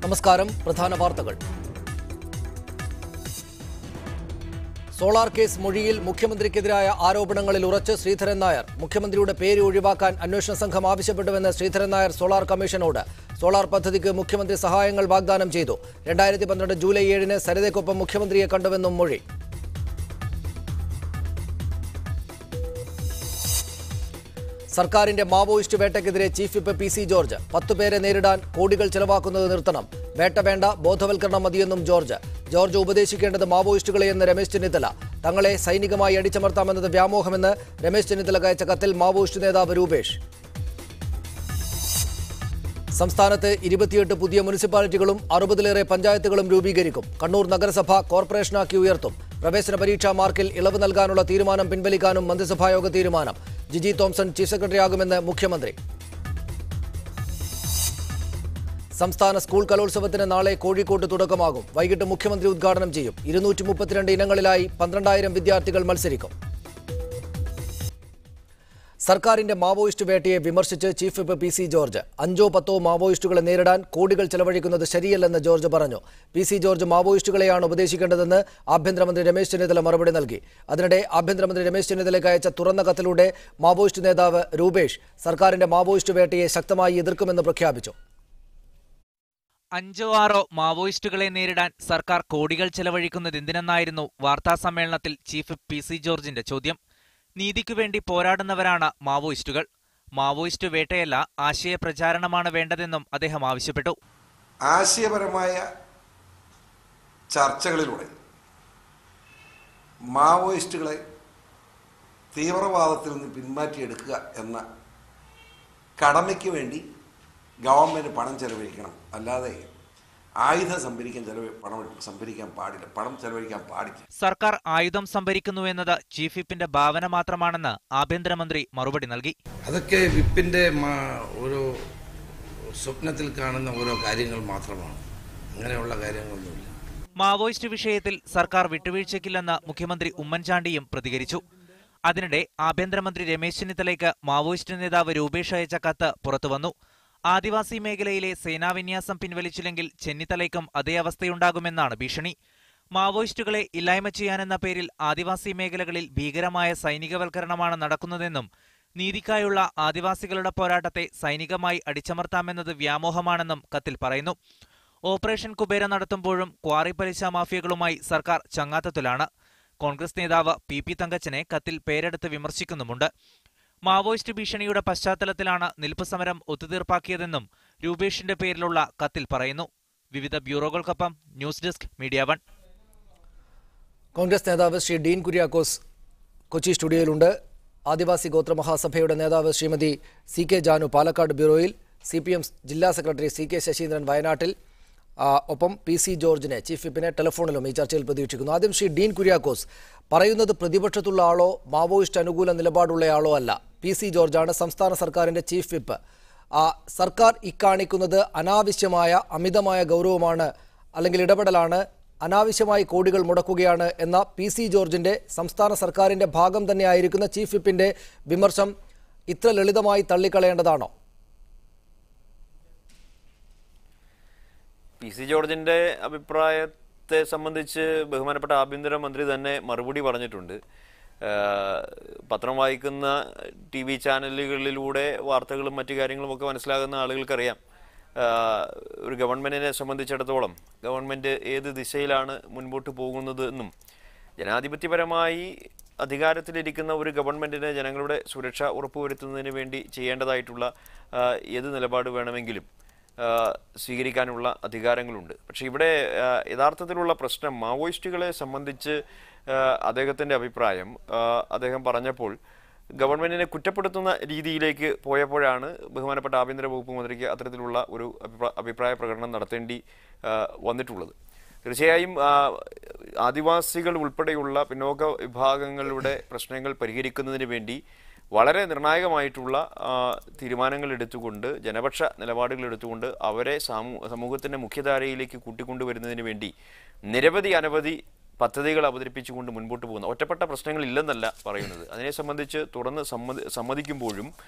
നമസ്കാരം പ്രധാന വാർത്തകൾ സോളാർ കേസ് മൊഴിയിൽ മുഖ്യമന്ത്രിക്കെതിരായ ആരോപണങ്ങളിൽ ഉറച്ച് ശ്രീധരൻ നായർ മുഖ്യമന്ത്രിയുടെ പേര് ഒഴിവാക്കാൻ അന്വേഷണ സംഘം ആവശ്യപ്പെട്ടുവെന്ന് ശ്രീധരൻ നായർ സോളാർ കമ്മീഷനോട് സോളാർ പദ്ധതിക്ക് മുഖ്യമന്ത്രി സഹായങ്ങൾ വാഗ്ദാനം ചെയ്തു രണ്ടായിരത്തി പന്ത്രണ്ട് ജൂലൈ ഏഴിന് സരിതയ്ക്കൊപ്പം മുഖ്യമന്ത്രിയെ കണ്ടുവെന്നും മൊഴി സർക്കാരിന്റെ മാവോയിസ്റ്റ് വേട്ടയ്ക്കെതിരെ chief whip P C George പത്ത് പേരെ നേരിടാൻ കോടികൾ ചെലവാക്കുന്നത് നിർത്തണം വേട്ട വേണ്ട ബോധവൽക്കരണം മതിയെന്നും ജോർജ് ജോർജ് ഉപദേശിക്കേണ്ടത് മാവോയിസ്റ്റുകളെയെന്ന് രമേശ് ചെന്നിത്തല തങ്ങളെ സൈനികമായി അടിച്ചമർത്താമെന്നത് വ്യാമോഹമെന്ന് രമേശ് ചെന്നിത്തല അയച്ച കത്തിൽ മാവോയിസ്റ്റ് നേതാവ് രൂപേഷ് സംസ്ഥാനത്ത് ഇരുപത്തിയെട്ട് പുതിയ മുനിസിപ്പാലിറ്റികളും അറുപതിലേറെ പഞ്ചായത്തുകളും രൂപീകരിക്കും കണ്ണൂർ നഗരസഭ കോർപ്പറേഷനാക്കി ഉയർത്തും പ്രവേശന പരീക്ഷാ മാർക്കിൽ ഇളവ് നൽകാനുള്ള തീരുമാനം പിൻവലിക്കാനും മന്ത്രിസഭായോഗ തീരുമാനം ജിജി തോംസൺ ചീഫ് സെക്രട്ടറിയാകുമെന്ന് മുഖ്യമന്ത്രി സംസ്ഥാന സ്കൂൾ കലോത്സവത്തിന് നാളെ കോഴിക്കോട്ട് തുടക്കമാകും വൈകിട്ട് മുഖ്യമന്ത്രി ഉദ്ഘാടനം ചെയ്യും ഇരുന്നൂറ്റി മുപ്പത്തിരണ്ട് ഇനങ്ങളിലായി പന്ത്രണ്ടായിരം വിദ്യാർത്ഥികൾ മത്സരിക്കും സർക്കാരിന്റെ മാവോയിസ്റ്റ് വേട്ടയെ വിമർശിച്ച് chief whip P C George അഞ്ചോ പത്തോ മാവോയിസ്റ്റുകളെ നേരിടാൻ കോടികൾ ചെലവഴിക്കുന്നത് ശരിയല്ലെന്ന് ജോർജ് പറഞ്ഞു പി സി ജോർജ് മാവോയിസ്റ്റുകളെയാണ് ഉപദേശിക്കേണ്ടതെന്ന് ആഭ്യന്തരമന്ത്രി രമേശ് ചെന്നിത്തല മറുപടി നൽകി അതിനിടെ ആഭ്യന്തരമന്ത്രി രമേശ് ചെന്നിത്തലയ്ക്ക് അയച്ച തുറന്ന കത്തിലൂടെ മാവോയിസ്റ്റ് നേതാവ് രൂപേഷ് സർക്കാരിന്റെ മാവോയിസ്റ്റ് വേട്ടയെ ശക്തമായി എതിർക്കുമെന്ന് പ്രഖ്യാപിച്ചു അഞ്ചോ ആറോ മാവോയിസ്റ്റുകളെ നേരിടാൻ സർക്കാർ കോടികൾ ചെലവഴിക്കുന്നത് എന്തിനെന്നായിരുന്നു വാർത്താസമ്മേളനത്തിൽ ചീഫ് പി സി ജോർജിന്റെ ചോദ്യം നീതിക്കു വേണ്ടി പോരാടുന്നവരാണ് മാവോയിസ്റ്റുകൾ മാവോയിസ്റ്റ് വേട്ടയല്ല ആശയ പ്രചാരണമാണ് വേണ്ടതെന്നും അദ്ദേഹം ആവശ്യപ്പെട്ടു ആശയപരമായ ചർച്ചകളിലൂടെ മാവോയിസ്റ്റുകളെ തീവ്രവാദത്തിൽ നിന്ന് പിന്മാറ്റിയെടുക്കുക എന്ന കടമയ്ക്ക് വേണ്ടി ഗവൺമെൻറ് പണം ചെലവഴിക്കണം അല്ലാതെ ആയുധം സംഭരിക്കാൻ ചെലവ് പണം സംഭരിക്കാൻ പാടില്ല പണം ചെലവഴിക്കാൻ പാടില്ല സർക്കാർ ആയുധം സംഭരിക്കുന്നുവെന്നത് ചീഫ് വിപ്പിന്റെ ഭാവന മാത്രമാണെന്ന് ആഭ്യന്തരമന്ത്രി മറുപടി നൽകി അതൊക്കെ വിപ്പിൻ്റെ മാ- ഓരോ സ്വപ്നത്തിൽ കാണുന്ന ഓരോ കാര്യങ്ങൾ മാത്രമാണ് അങ്ങനെയുള്ള കാര്യങ്ങളൊന്നുമില്ല മാവോയിസ്റ്റ് വിഷയത്തിൽ സർക്കാർ വിട്ടുവീഴ്ചയ്ക്കില്ലെന്ന് മുഖ്യമന്ത്രി ഉമ്മൻചാണ്ടിയും പ്രതികരിച്ചു അതിനിടെ ആഭ്യന്തരമന്ത്രി രമേശ് ചെന്നിത്തലയ്ക്ക് മാവോയിസ്റ്റ് നേതാവ് രൂപേഷ് അയച്ച കത്ത് പുറത്തുവന്നു ആദിവാസി മേഖലയിലെ സേനാവിന്യാസം പിൻവലിച്ചില്ലെങ്കിൽ ചെന്നിത്തലയ്ക്കും അതേ അവസ്ഥയുണ്ടാകുമെന്നാണ് ഭീഷണി മാവോയിസ്റ്റുകളെ ഇല്ലായ്മ ചെയ്യാനെന്ന പേരിൽ ആദിവാസി മേഖലകളിൽ ഭീകരമായ സൈനികവൽക്കരണമാണ് നടക്കുന്നതെന്നും നീതിക്കായുള്ള ആദിവാസികളുടെ പോരാട്ടത്തെ സൈനികമായി അടിച്ചമർത്താമെന്നത് വ്യാമോഹമാണെന്നും കത്തിൽ പറയുന്നു ഓപ്പറേഷൻ കുബേര നടത്തുമ്പോഴും ക്വാറി പലിശ മാഫിയകളുമായി സർക്കാർ ചങ്ങാത്തത്തിലാണ് കോൺഗ്രസ് നേതാവ് പി പി തങ്കച്ചനെ കത്തിൽ പേരെടുത്ത് വിമർശിക്കുന്നുമുണ്ട് മാവോയിസ്റ്റ് ഭീഷണിയുടെ പശ്ചാത്തലത്തിലാണ് നിൽപ്പ് സമരം ഒത്തുതീർപ്പാക്കിയതെന്നും രൂപേഷിന്റെ പേരിലുള്ള കത്തിൽ പറയുന്നു വിവിധ ബ്യൂറോകൾക്കൊപ്പം news desk Media One Congress നേതാവ് ശ്രീ ഡീൻ കുര്യാക്കോസ് കൊച്ചി സ്റ്റുഡിയോയിലുണ്ട് ആദിവാസി ഗോത്ര മഹാസഭയുടെ നേതാവ് ശ്രീമതി സി കെ ജാനു പാലക്കാട് ബ്യൂറോയിൽ സി പി എം ജില്ലാ സെക്രട്ടറി സി കെ ശശീന്ദ്രൻ വയനാട്ടിൽ ആ, ഒപ്പം പി സി ജോർജിനെ ചീഫ് വിപ്പിനെ ടെലിഫോണിലും ഈ ചർച്ചയിൽ പ്രതീക്ഷിക്കുന്നു ആദ്യം ശ്രീ ഡീൻ കുര്യാക്കോസ് പറയുന്നത് പ്രതിപക്ഷത്തുള്ള ആളോ മാവോയിസ്റ്റ് അനുകൂല നിലപാടുള്ളയാളോ അല്ല പി സി ജോർജാണ് സംസ്ഥാന സർക്കാരിന്റെ ചീഫ് വിപ്പ് ആ, സർക്കാർ ഇക്കാണിക്കുന്നത് അനാവശ്യമായ അമിതമായ ഗൗരവമാണ് അല്ലെങ്കിൽ ഇടപെടലാണ് അനാവശ്യമായി കോടികൾ മുടക്കുകയാണ് എന്ന പി സി ജോർജിന്റെ സംസ്ഥാന സർക്കാരിന്റെ ഭാഗം തന്നെയായിരിക്കുന്ന ചീഫ് വിപ്പിന്റെ വിമർശം ഇത്ര ലളിതമായി തള്ളിക്കളയേണ്ടതാണോ പി സി ജോർജിന്റെ അഭിപ്രായത്തെ സംബന്ധിച്ച് ബഹുമാനപ്പെട്ട ആഭ്യന്തരമന്ത്രി തന്നെ മറുപടി പറഞ്ഞിട്ടുണ്ട് ആഹ് പത്രം വായിക്കുന്ന ടി വി ചാനലുകളിലൂടെ വാർത്തകളും മറ്റു കാര്യങ്ങളും ഒക്കെ മനസ്സിലാകുന്ന ആളുകൾക്കറിയാം ആഹ് ഒരു ഗവൺമെന്റിനെ സംബന്ധിച്ചിടത്തോളം ഗവൺമെന്റ് ഏത് ദിശയിലാണ് മുൻപോട്ട് പോകുന്നത് എന്നും ജനാധിപത്യപരമായി അധികാരത്തിലിരിക്കുന്ന ഒരു ഗവൺമെന്റിന് ജനങ്ങളുടെ സുരക്ഷ ഉറപ്പുവരുത്തുന്നതിന് വേണ്ടി ചെയ്യേണ്ടതായിട്ടുള്ള ആഹ് ഏത് നിലപാട് വേണമെങ്കിലും ആഹ് സ്വീകരിക്കാനുള്ള അധികാരങ്ങളുണ്ട് പക്ഷേ ഇവിടെ ആഹ് യഥാർത്ഥത്തിലുള്ള പ്രശ്നം മാവോയിസ്റ്റുകളെ സംബന്ധിച്ച് ആഹ് അദ്ദേഹത്തിൻ്റെ അഭിപ്രായം ആഹ് അദ്ദേഹം പറഞ്ഞപ്പോൾ ഗവൺമെന്റിനെ കുറ്റപ്പെടുത്തുന്ന രീതിയിലേക്ക് പോയപ്പോഴാണ് ബഹുമാനപ്പെട്ട ആഭ്യന്തര വകുപ്പ് മന്ത്രിക്ക് അത്തരത്തിലുള്ള ഒരു അഭിപ്രായ അഭിപ്രായ പ്രകടനം നടത്തേണ്ടി ആഹ് വന്നിട്ടുള്ളത് തീർച്ചയായും ആഹ് ആദിവാസികൾ ഉൾപ്പെടെയുള്ള പിന്നോക്ക വിഭാഗങ്ങളുടെ പ്രശ്നങ്ങൾ പരിഹരിക്കുന്നതിന് വേണ്ടി വളരെ നിർണായകമായിട്ടുള്ള ആ, തീരുമാനങ്ങൾ എടുത്തുകൊണ്ട് ജനപക്ഷ നിലപാടുകൾ എടുത്തുകൊണ്ട് അവരെ സമൂ സമൂഹത്തിൻ്റെ മുഖ്യധാരയിലേക്ക് കൂട്ടിക്കൊണ്ടുവരുന്നതിന് വേണ്ടി നിരവധി അനവധി പദ്ധതികൾ അവതരിപ്പിച്ചുകൊണ്ട് മുൻപോട്ട് പോകുന്ന ഒറ്റപ്പെട്ട പ്രശ്നങ്ങൾ ഇല്ലെന്നല്ല പറയുന്നത് അതിനെ സംബന്ധിച്ച് തുറന്ന് സമ്മതി സമ്മതിക്കുമ്പോഴും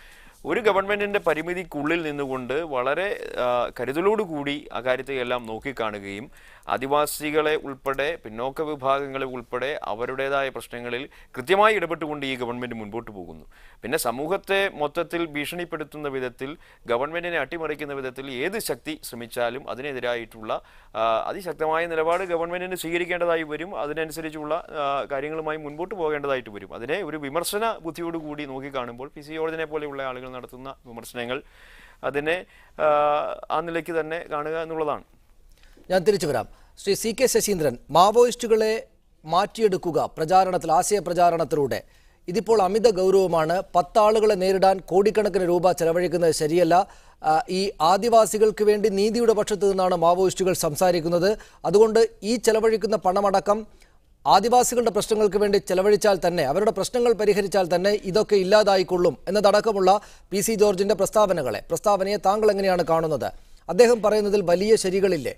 ഒരു ഗവൺമെന്റിന്റെ പരിമിതിക്കുള്ളിൽ നിന്നുകൊണ്ട് വളരെ ആ, കരുതലോടുകൂടി ആ കാര്യത്തെയെല്ലാം നോക്കിക്കാണുകയും ആദിവാസികളെ ഉൾപ്പെടെ പിന്നോക്ക വിഭാഗങ്ങളെ ഉൾപ്പെടെ അവരുടേതായ പ്രശ്നങ്ങളിൽ കൃത്യമായി ഇടപെട്ടുകൊണ്ട് ഈ ഗവൺമെന്റ് മുൻപോട്ട് പോകുന്നു പിന്നെ സമൂഹത്തെ മൊത്തത്തിൽ ഭീഷണിപ്പെടുത്തുന്ന വിധത്തിൽ ഗവൺമെന്റിനെ അട്ടിമറിക്കുന്ന വിധത്തിൽ ഏത് ശക്തി ശ്രമിച്ചാലും അതിനെതിരായിട്ടുള്ള ആ, അതിശക്തമായ നിലപാട് ഗവൺമെന്റിന് സ്വീകരിക്കേണ്ടതായി വരും അതിനനുസരിച്ചുള്ള ആ, കാര്യങ്ങളുമായി മുൻപോട്ട് പോകേണ്ടതായിട്ട് വരും അതിനെ ഒരു വിമർശന ബുദ്ധിയോടുകൂടി നോക്കിക്കാണുമ്പോൾ പി സി ജോർജിനെ പോലെയുള്ള ആളുകൾ നടത്തുന്ന വിമർശനങ്ങൾ അതിനെ ആ, ആ നിലയ്ക്ക് തന്നെ കാണുക എന്നുള്ളതാണ് ഞാൻ തിരിച്ചു വരാം ശ്രീ സി കെ ശശീന്ദ്രൻ മാവോയിസ്റ്റുകളെ മാറ്റിയെടുക്കുക പ്രചാരണത്തിൽ ആശയ പ്രചാരണത്തിലൂടെ ഇതിപ്പോൾ അമിത ഗൗരവമാണ് പത്താളുകളെ നേരിടാൻ കോടിക്കണക്കിന് രൂപ ചെലവഴിക്കുന്നത് ശരിയല്ല ആ, ഈ ആദിവാസികൾക്ക് വേണ്ടി നീതിയുടെ പക്ഷത്തു നിന്നാണ് മാവോയിസ്റ്റുകൾ സംസാരിക്കുന്നത് അതുകൊണ്ട് ഈ ചെലവഴിക്കുന്ന പണമടക്കം ആദിവാസികളുടെ പ്രശ്നങ്ങൾക്ക് വേണ്ടി ചെലവഴിച്ചാൽ തന്നെ അവരുടെ പ്രശ്നങ്ങൾ പരിഹരിച്ചാൽ തന്നെ ഇതൊക്കെ ഇല്ലാതായിക്കൊള്ളും എന്നതടക്കമുള്ള പി സി ജോർജിന്റെ പ്രസ്താവനകളെ പ്രസ്താവനയെ താങ്കൾ എങ്ങനെയാണ് കാണുന്നത് അദ്ദേഹം പറയുന്നതിൽ വലിയ ശരികളില്ലേ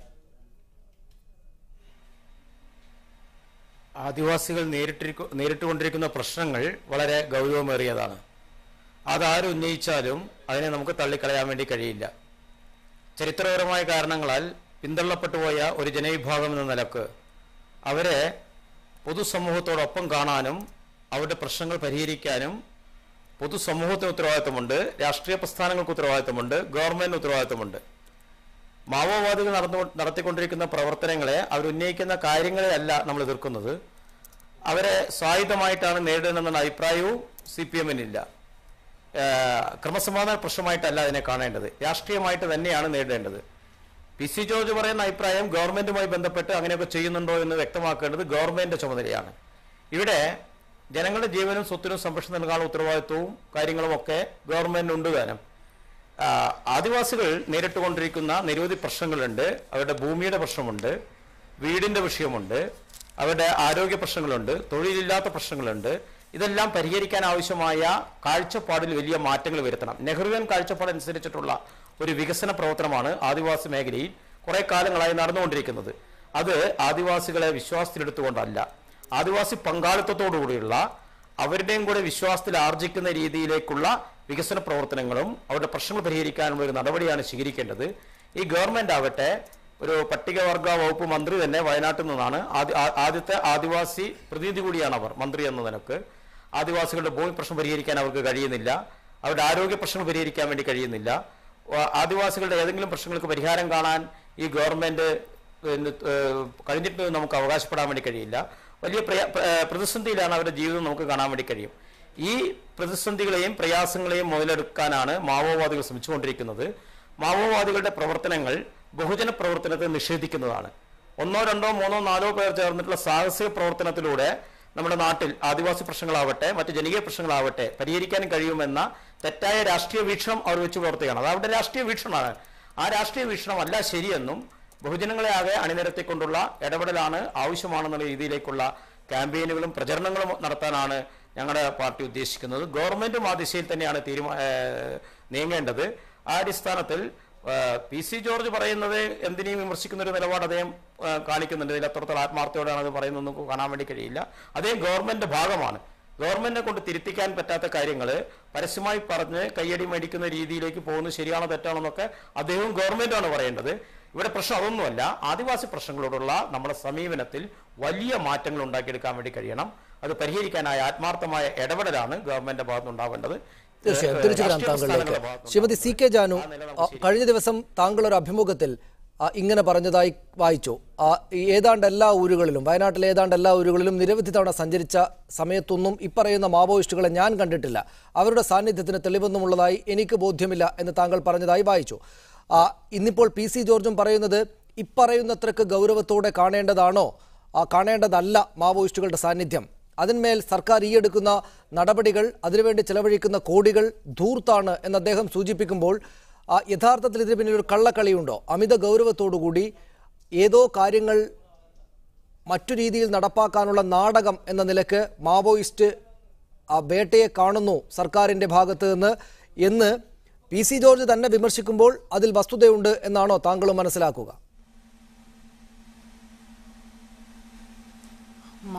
ആദിവാസികൾ നേരിട്ടിരിക്കു നേരിട്ടുകൊണ്ടിരിക്കുന്ന പ്രശ്നങ്ങൾ വളരെ ഗൗരവമേറിയതാണ് അതാരും ഉന്നയിച്ചാലും അതിനെ നമുക്ക് തള്ളിക്കളയാൻ വേണ്ടി കഴിയില്ല ചരിത്രപരമായ കാരണങ്ങളാൽ പിന്തള്ളപ്പെട്ടു പോയ ഒരു ജനവിഭാഗം എന്ന നിലക്ക് അവരെ പൊതുസമൂഹത്തോടൊപ്പം കാണാനും അവരുടെ പ്രശ്നങ്ങൾ പരിഹരിക്കാനും പൊതുസമൂഹത്തിന് ഉത്തരവാദിത്തമുണ്ട് രാഷ്ട്രീയ പ്രസ്ഥാനങ്ങൾക്ക് ഉത്തരവാദിത്തമുണ്ട് ഗവൺമെന്റിന് ഉത്തരവാദിത്തമുണ്ട് മാവോവാദികൾ നടന്നു നടത്തിക്കൊണ്ടിരിക്കുന്ന പ്രവർത്തനങ്ങളെ അവരുന്നയിക്കുന്ന കാര്യങ്ങളെ അല്ല നമ്മൾ എതിർക്കുന്നത് അവരെ സായുധമായിട്ടാണ് നേരിടണമെന്ന അഭിപ്രായവും സി പി എമ്മിനില്ല ക്രമസമാധാന പ്രശ്നമായിട്ടല്ല അതിനെ കാണേണ്ടത് രാഷ്ട്രീയമായിട്ട് തന്നെയാണ് നേരിടേണ്ടത് പി സി ജോർജ് പറയുന്ന അഭിപ്രായം ഗവൺമെന്റുമായി ബന്ധപ്പെട്ട് അങ്ങനെയൊക്കെ ചെയ്യുന്നുണ്ടോ എന്ന് വ്യക്തമാക്കേണ്ടത് ഗവൺമെന്റിന്റെ ചുമതലയാണ് ഇവിടെ ജനങ്ങളുടെ ജീവനും സ്വത്തിനും സംരക്ഷണം നൽകാനുള്ള ഉത്തരവാദിത്വവും കാര്യങ്ങളും ഒക്കെ ഗവൺമെന്റിനുണ്ട് താനും ആ, ആദിവാസികൾ നേരിട്ടുകൊണ്ടിരിക്കുന്ന നിരവധി പ്രശ്നങ്ങളുണ്ട് അവരുടെ ഭൂമിയുടെ പ്രശ്നമുണ്ട് വീടിന്റെ വിഷയമുണ്ട് അവരുടെ ആരോഗ്യ പ്രശ്നങ്ങളുണ്ട് തൊഴിലില്ലാത്ത പ്രശ്നങ്ങളുണ്ട് ഇതെല്ലാം പരിഹരിക്കാൻ ആവശ്യമായ കാഴ്ചപ്പാടിൽ വലിയ മാറ്റങ്ങൾ വരുത്തണം നെഹ്റുവിയൻ കാഴ്ചപ്പാട് അനുസരിച്ചിട്ടുള്ള ഒരു വികസന പ്രവർത്തനമാണ് ആദിവാസി മേഖലയിൽ കുറെ കാലങ്ങളായി നടന്നുകൊണ്ടിരിക്കുന്നത് അത് ആദിവാസികളെ വിശ്വാസത്തിലെടുത്തുകൊണ്ടല്ല ആദിവാസി പങ്കാളിത്തത്തോടുകൂടിയുള്ള അവരുടെയും കൂടെ വിശ്വാസത്തിൽ ആർജിക്കുന്ന രീതിയിലേക്കുള്ള വികസന പ്രവർത്തനങ്ങളും അവരുടെ പ്രശ്നങ്ങൾ പരിഹരിക്കാനുള്ള ഒരു നടപടിയാണ് സ്വീകരിക്കേണ്ടത് ഈ ഗവൺമെന്റ് ആവട്ടെ ഒരു പട്ടികവർഗ വകുപ്പ് മന്ത്രി തന്നെ വയനാട്ടിൽ നിന്നാണ് ആദ്യ- ആ- ആദ്യത്തെ ആദിവാസി പ്രതിനിധി കൂടിയാണ് അവർ മന്ത്രി എന്ന നിലക്ക് ആദിവാസികളുടെ ഭൂമി പ്രശ്നം പരിഹരിക്കാൻ അവർക്ക് കഴിയുന്നില്ല അവരുടെ ആരോഗ്യ പ്രശ്നങ്ങൾ പരിഹരിക്കാൻ വേണ്ടി കഴിയുന്നില്ല ആ- ആദിവാസികളുടെ ഏതെങ്കിലും പ്രശ്നങ്ങൾക്ക് പരിഹാരം കാണാൻ ഈ ഗവൺമെന്റ് പിന്നെ, ഏഹ്, കഴിഞ്ഞിട്ട് നമുക്ക് അവകാശപ്പെടാൻ വേണ്ടി കഴിയില്ല വലിയ പ്രയ- പ്ര- ഏഹ്, പ്രതിസന്ധിയിലാണ് അവരുടെ ജീവിതം നമുക്ക് കാണാൻ വേണ്ടി കഴിയും ഈ പ്രതിസന്ധികളെയും പ്രയാസങ്ങളെയും മുതലെടുക്കാനാണ് മാവോവാദികൾ ശ്രമിച്ചുകൊണ്ടിരിക്കുന്നത് മാവോവാദികളുടെ പ്രവർത്തനങ്ങൾ ബഹുജന പ്രവർത്തനത്തെ നിഷേധിക്കുന്നതാണ് ഒന്നോ രണ്ടോ മൂന്നോ നാലോ പേർ ചേർന്നിട്ടുള്ള സാഹസിക പ്രവർത്തനത്തിലൂടെ നമ്മുടെ നാട്ടിൽ ആദിവാസി പ്രശ്നങ്ങളാവട്ടെ മറ്റ് ജനകീയ പ്രശ്നങ്ങളാവട്ടെ പരിഹരിക്കാൻ കഴിയുമെന്ന തെറ്റായ രാഷ്ട്രീയ വീക്ഷണം അവർ വെച്ച് പുലർത്തുകയാണ് അത് അവരുടെ രാഷ്ട്രീയ വീക്ഷണമാണ് ആ രാഷ്ട്രീയ വീക്ഷണം അല്ല ശരിയെന്നും ബഹുജനങ്ങളെ ആകെ അണിനിരത്തിക്കൊണ്ടുള്ള ഇടപെടലാണ് ആവശ്യമാണെന്നുള്ള രീതിയിലേക്കുള്ള ക്യാമ്പയിനുകളും പ്രചരണങ്ങളും നടത്താനാണ് ഞങ്ങളുടെ പാർട്ടി ഉദ്ദേശിക്കുന്നത് ഗവൺമെന്റും ആ ദിശയിൽ തന്നെയാണ് തീരുമാ ഏഹ് നീങ്ങേണ്ടത് ആ അടിസ്ഥാനത്തിൽ ഏഹ് പി സി ജോർജ് പറയുന്നത് എന്തിനേയും വിമർശിക്കുന്ന ഒരു നിലപാട് അദ്ദേഹം ഏഹ് കാണിക്കുന്നുണ്ട് ഇതിൽ എത്രത്തോളം ആത്മാർത്ഥയോടെയാണ് അത് പറയുന്നത് നമുക്ക് കാണാൻ വേണ്ടി കഴിയില്ല അദ്ദേഹം ഗവൺമെന്റിന്റെ ഭാഗമാണ് ഗവൺമെന്റിനെ കൊണ്ട് തിരുത്തിക്കാൻ പറ്റാത്ത കാര്യങ്ങൾ പരസ്യമായി പറഞ്ഞ് കയ്യടി മേടിക്കുന്ന രീതിയിലേക്ക് പോകുന്നത് ശരിയാണോ തെറ്റാണോ എന്നൊക്കെ അദ്ദേഹവും ഗവൺമെന്റാണ് പറയേണ്ടത് ഇവിടെ പ്രശ്നം അതൊന്നുമല്ല ആദിവാസി പ്രശ്നങ്ങളോടുള്ള നമ്മുടെ സമീപനത്തിൽ വലിയ മാറ്റങ്ങൾ ഉണ്ടാക്കിയെടുക്കാൻ വേണ്ടി കഴിയണം അത് പരിഹരിക്കാനായ ആത്മാർത്ഥമായ ഇടപെടലാണ് ഗവൺമെന്റിന്റെ ഭാഗത്ത് ഉണ്ടാവേണ്ടത് തീർച്ചയായും തിരിച്ചു വരാം രാഷ്ട്രീയ താങ്കളിലേക്ക് പ്രസ്ഥാനങ്ങളുടെ ഭാഗത്തുനിന്ന് ശ്രീമതി സി കെ ജാനു ആ നില ആ, നമുക്ക് കഴിഞ്ഞ ദിവസം താങ്കൾ ഒരു അഭിമുഖത്തിൽ ആ, ഇങ്ങനെ പറഞ്ഞതായി വായിച്ചു ആ, ഈ ഏതാണ്ട് എല്ലാ ഊരുകളിലും വയനാട്ടിലെ ഏതാണ്ട് എല്ലാ ഊരുകളിലും നിരവധി തവണ സഞ്ചരിച്ച സമയത്തൊന്നും ഇപ്പറയുന്ന മാവോയിസ്റ്റുകളെ ഞാൻ കണ്ടിട്ടില്ല അവരുടെ സാന്നിധ്യത്തിന് തെളിവൊന്നുമുള്ളതായി എനിക്ക് ബോധ്യമില്ല എന്ന് താങ്കൾ പറഞ്ഞതായി വായിച്ചു ആ, ഇന്നിപ്പോൾ പി സി ജോർജും പറയുന്നത് ഇപ്പറയുന്നത്രക്ക് ഗൗരവത്തോടെ കാണേണ്ടതാണോ ആ, കാണേണ്ടതല്ല മാവോയിസ്റ്റുകളുടെ സാന്നിധ്യം അതിന്മേൽ സർക്കാർ ഈയെടുക്കുന്ന നടപടികൾ അതിനുവേണ്ടി ചെലവഴിക്കുന്ന കോടികൾ ധൂർത്താണ് എന്ന് അദ്ദേഹം സൂചിപ്പിക്കുമ്പോൾ ആ, യഥാർത്ഥത്തിൽ ഇതിന് പിന്നിൽ ഒരു കള്ളക്കളിയുണ്ടോ അമിത ഗൗരവത്തോടുകൂടി ഏതോ കാര്യങ്ങൾ മറ്റു രീതിയിൽ നടപ്പാക്കാനുള്ള നാടകം എന്ന നിലക്ക് മാവോയിസ്റ്റ് ആ വേട്ടയെ കാണുന്നു സർക്കാരിൻ്റെ ഭാഗത്ത് നിന്ന് എന്ന് പി സി ജോർജ് തന്നെ വിമർശിക്കുമ്പോൾ അതിൽ വസ്തുതയുണ്ട് എന്നാണോ താങ്കൾ മനസ്സിലാക്കുക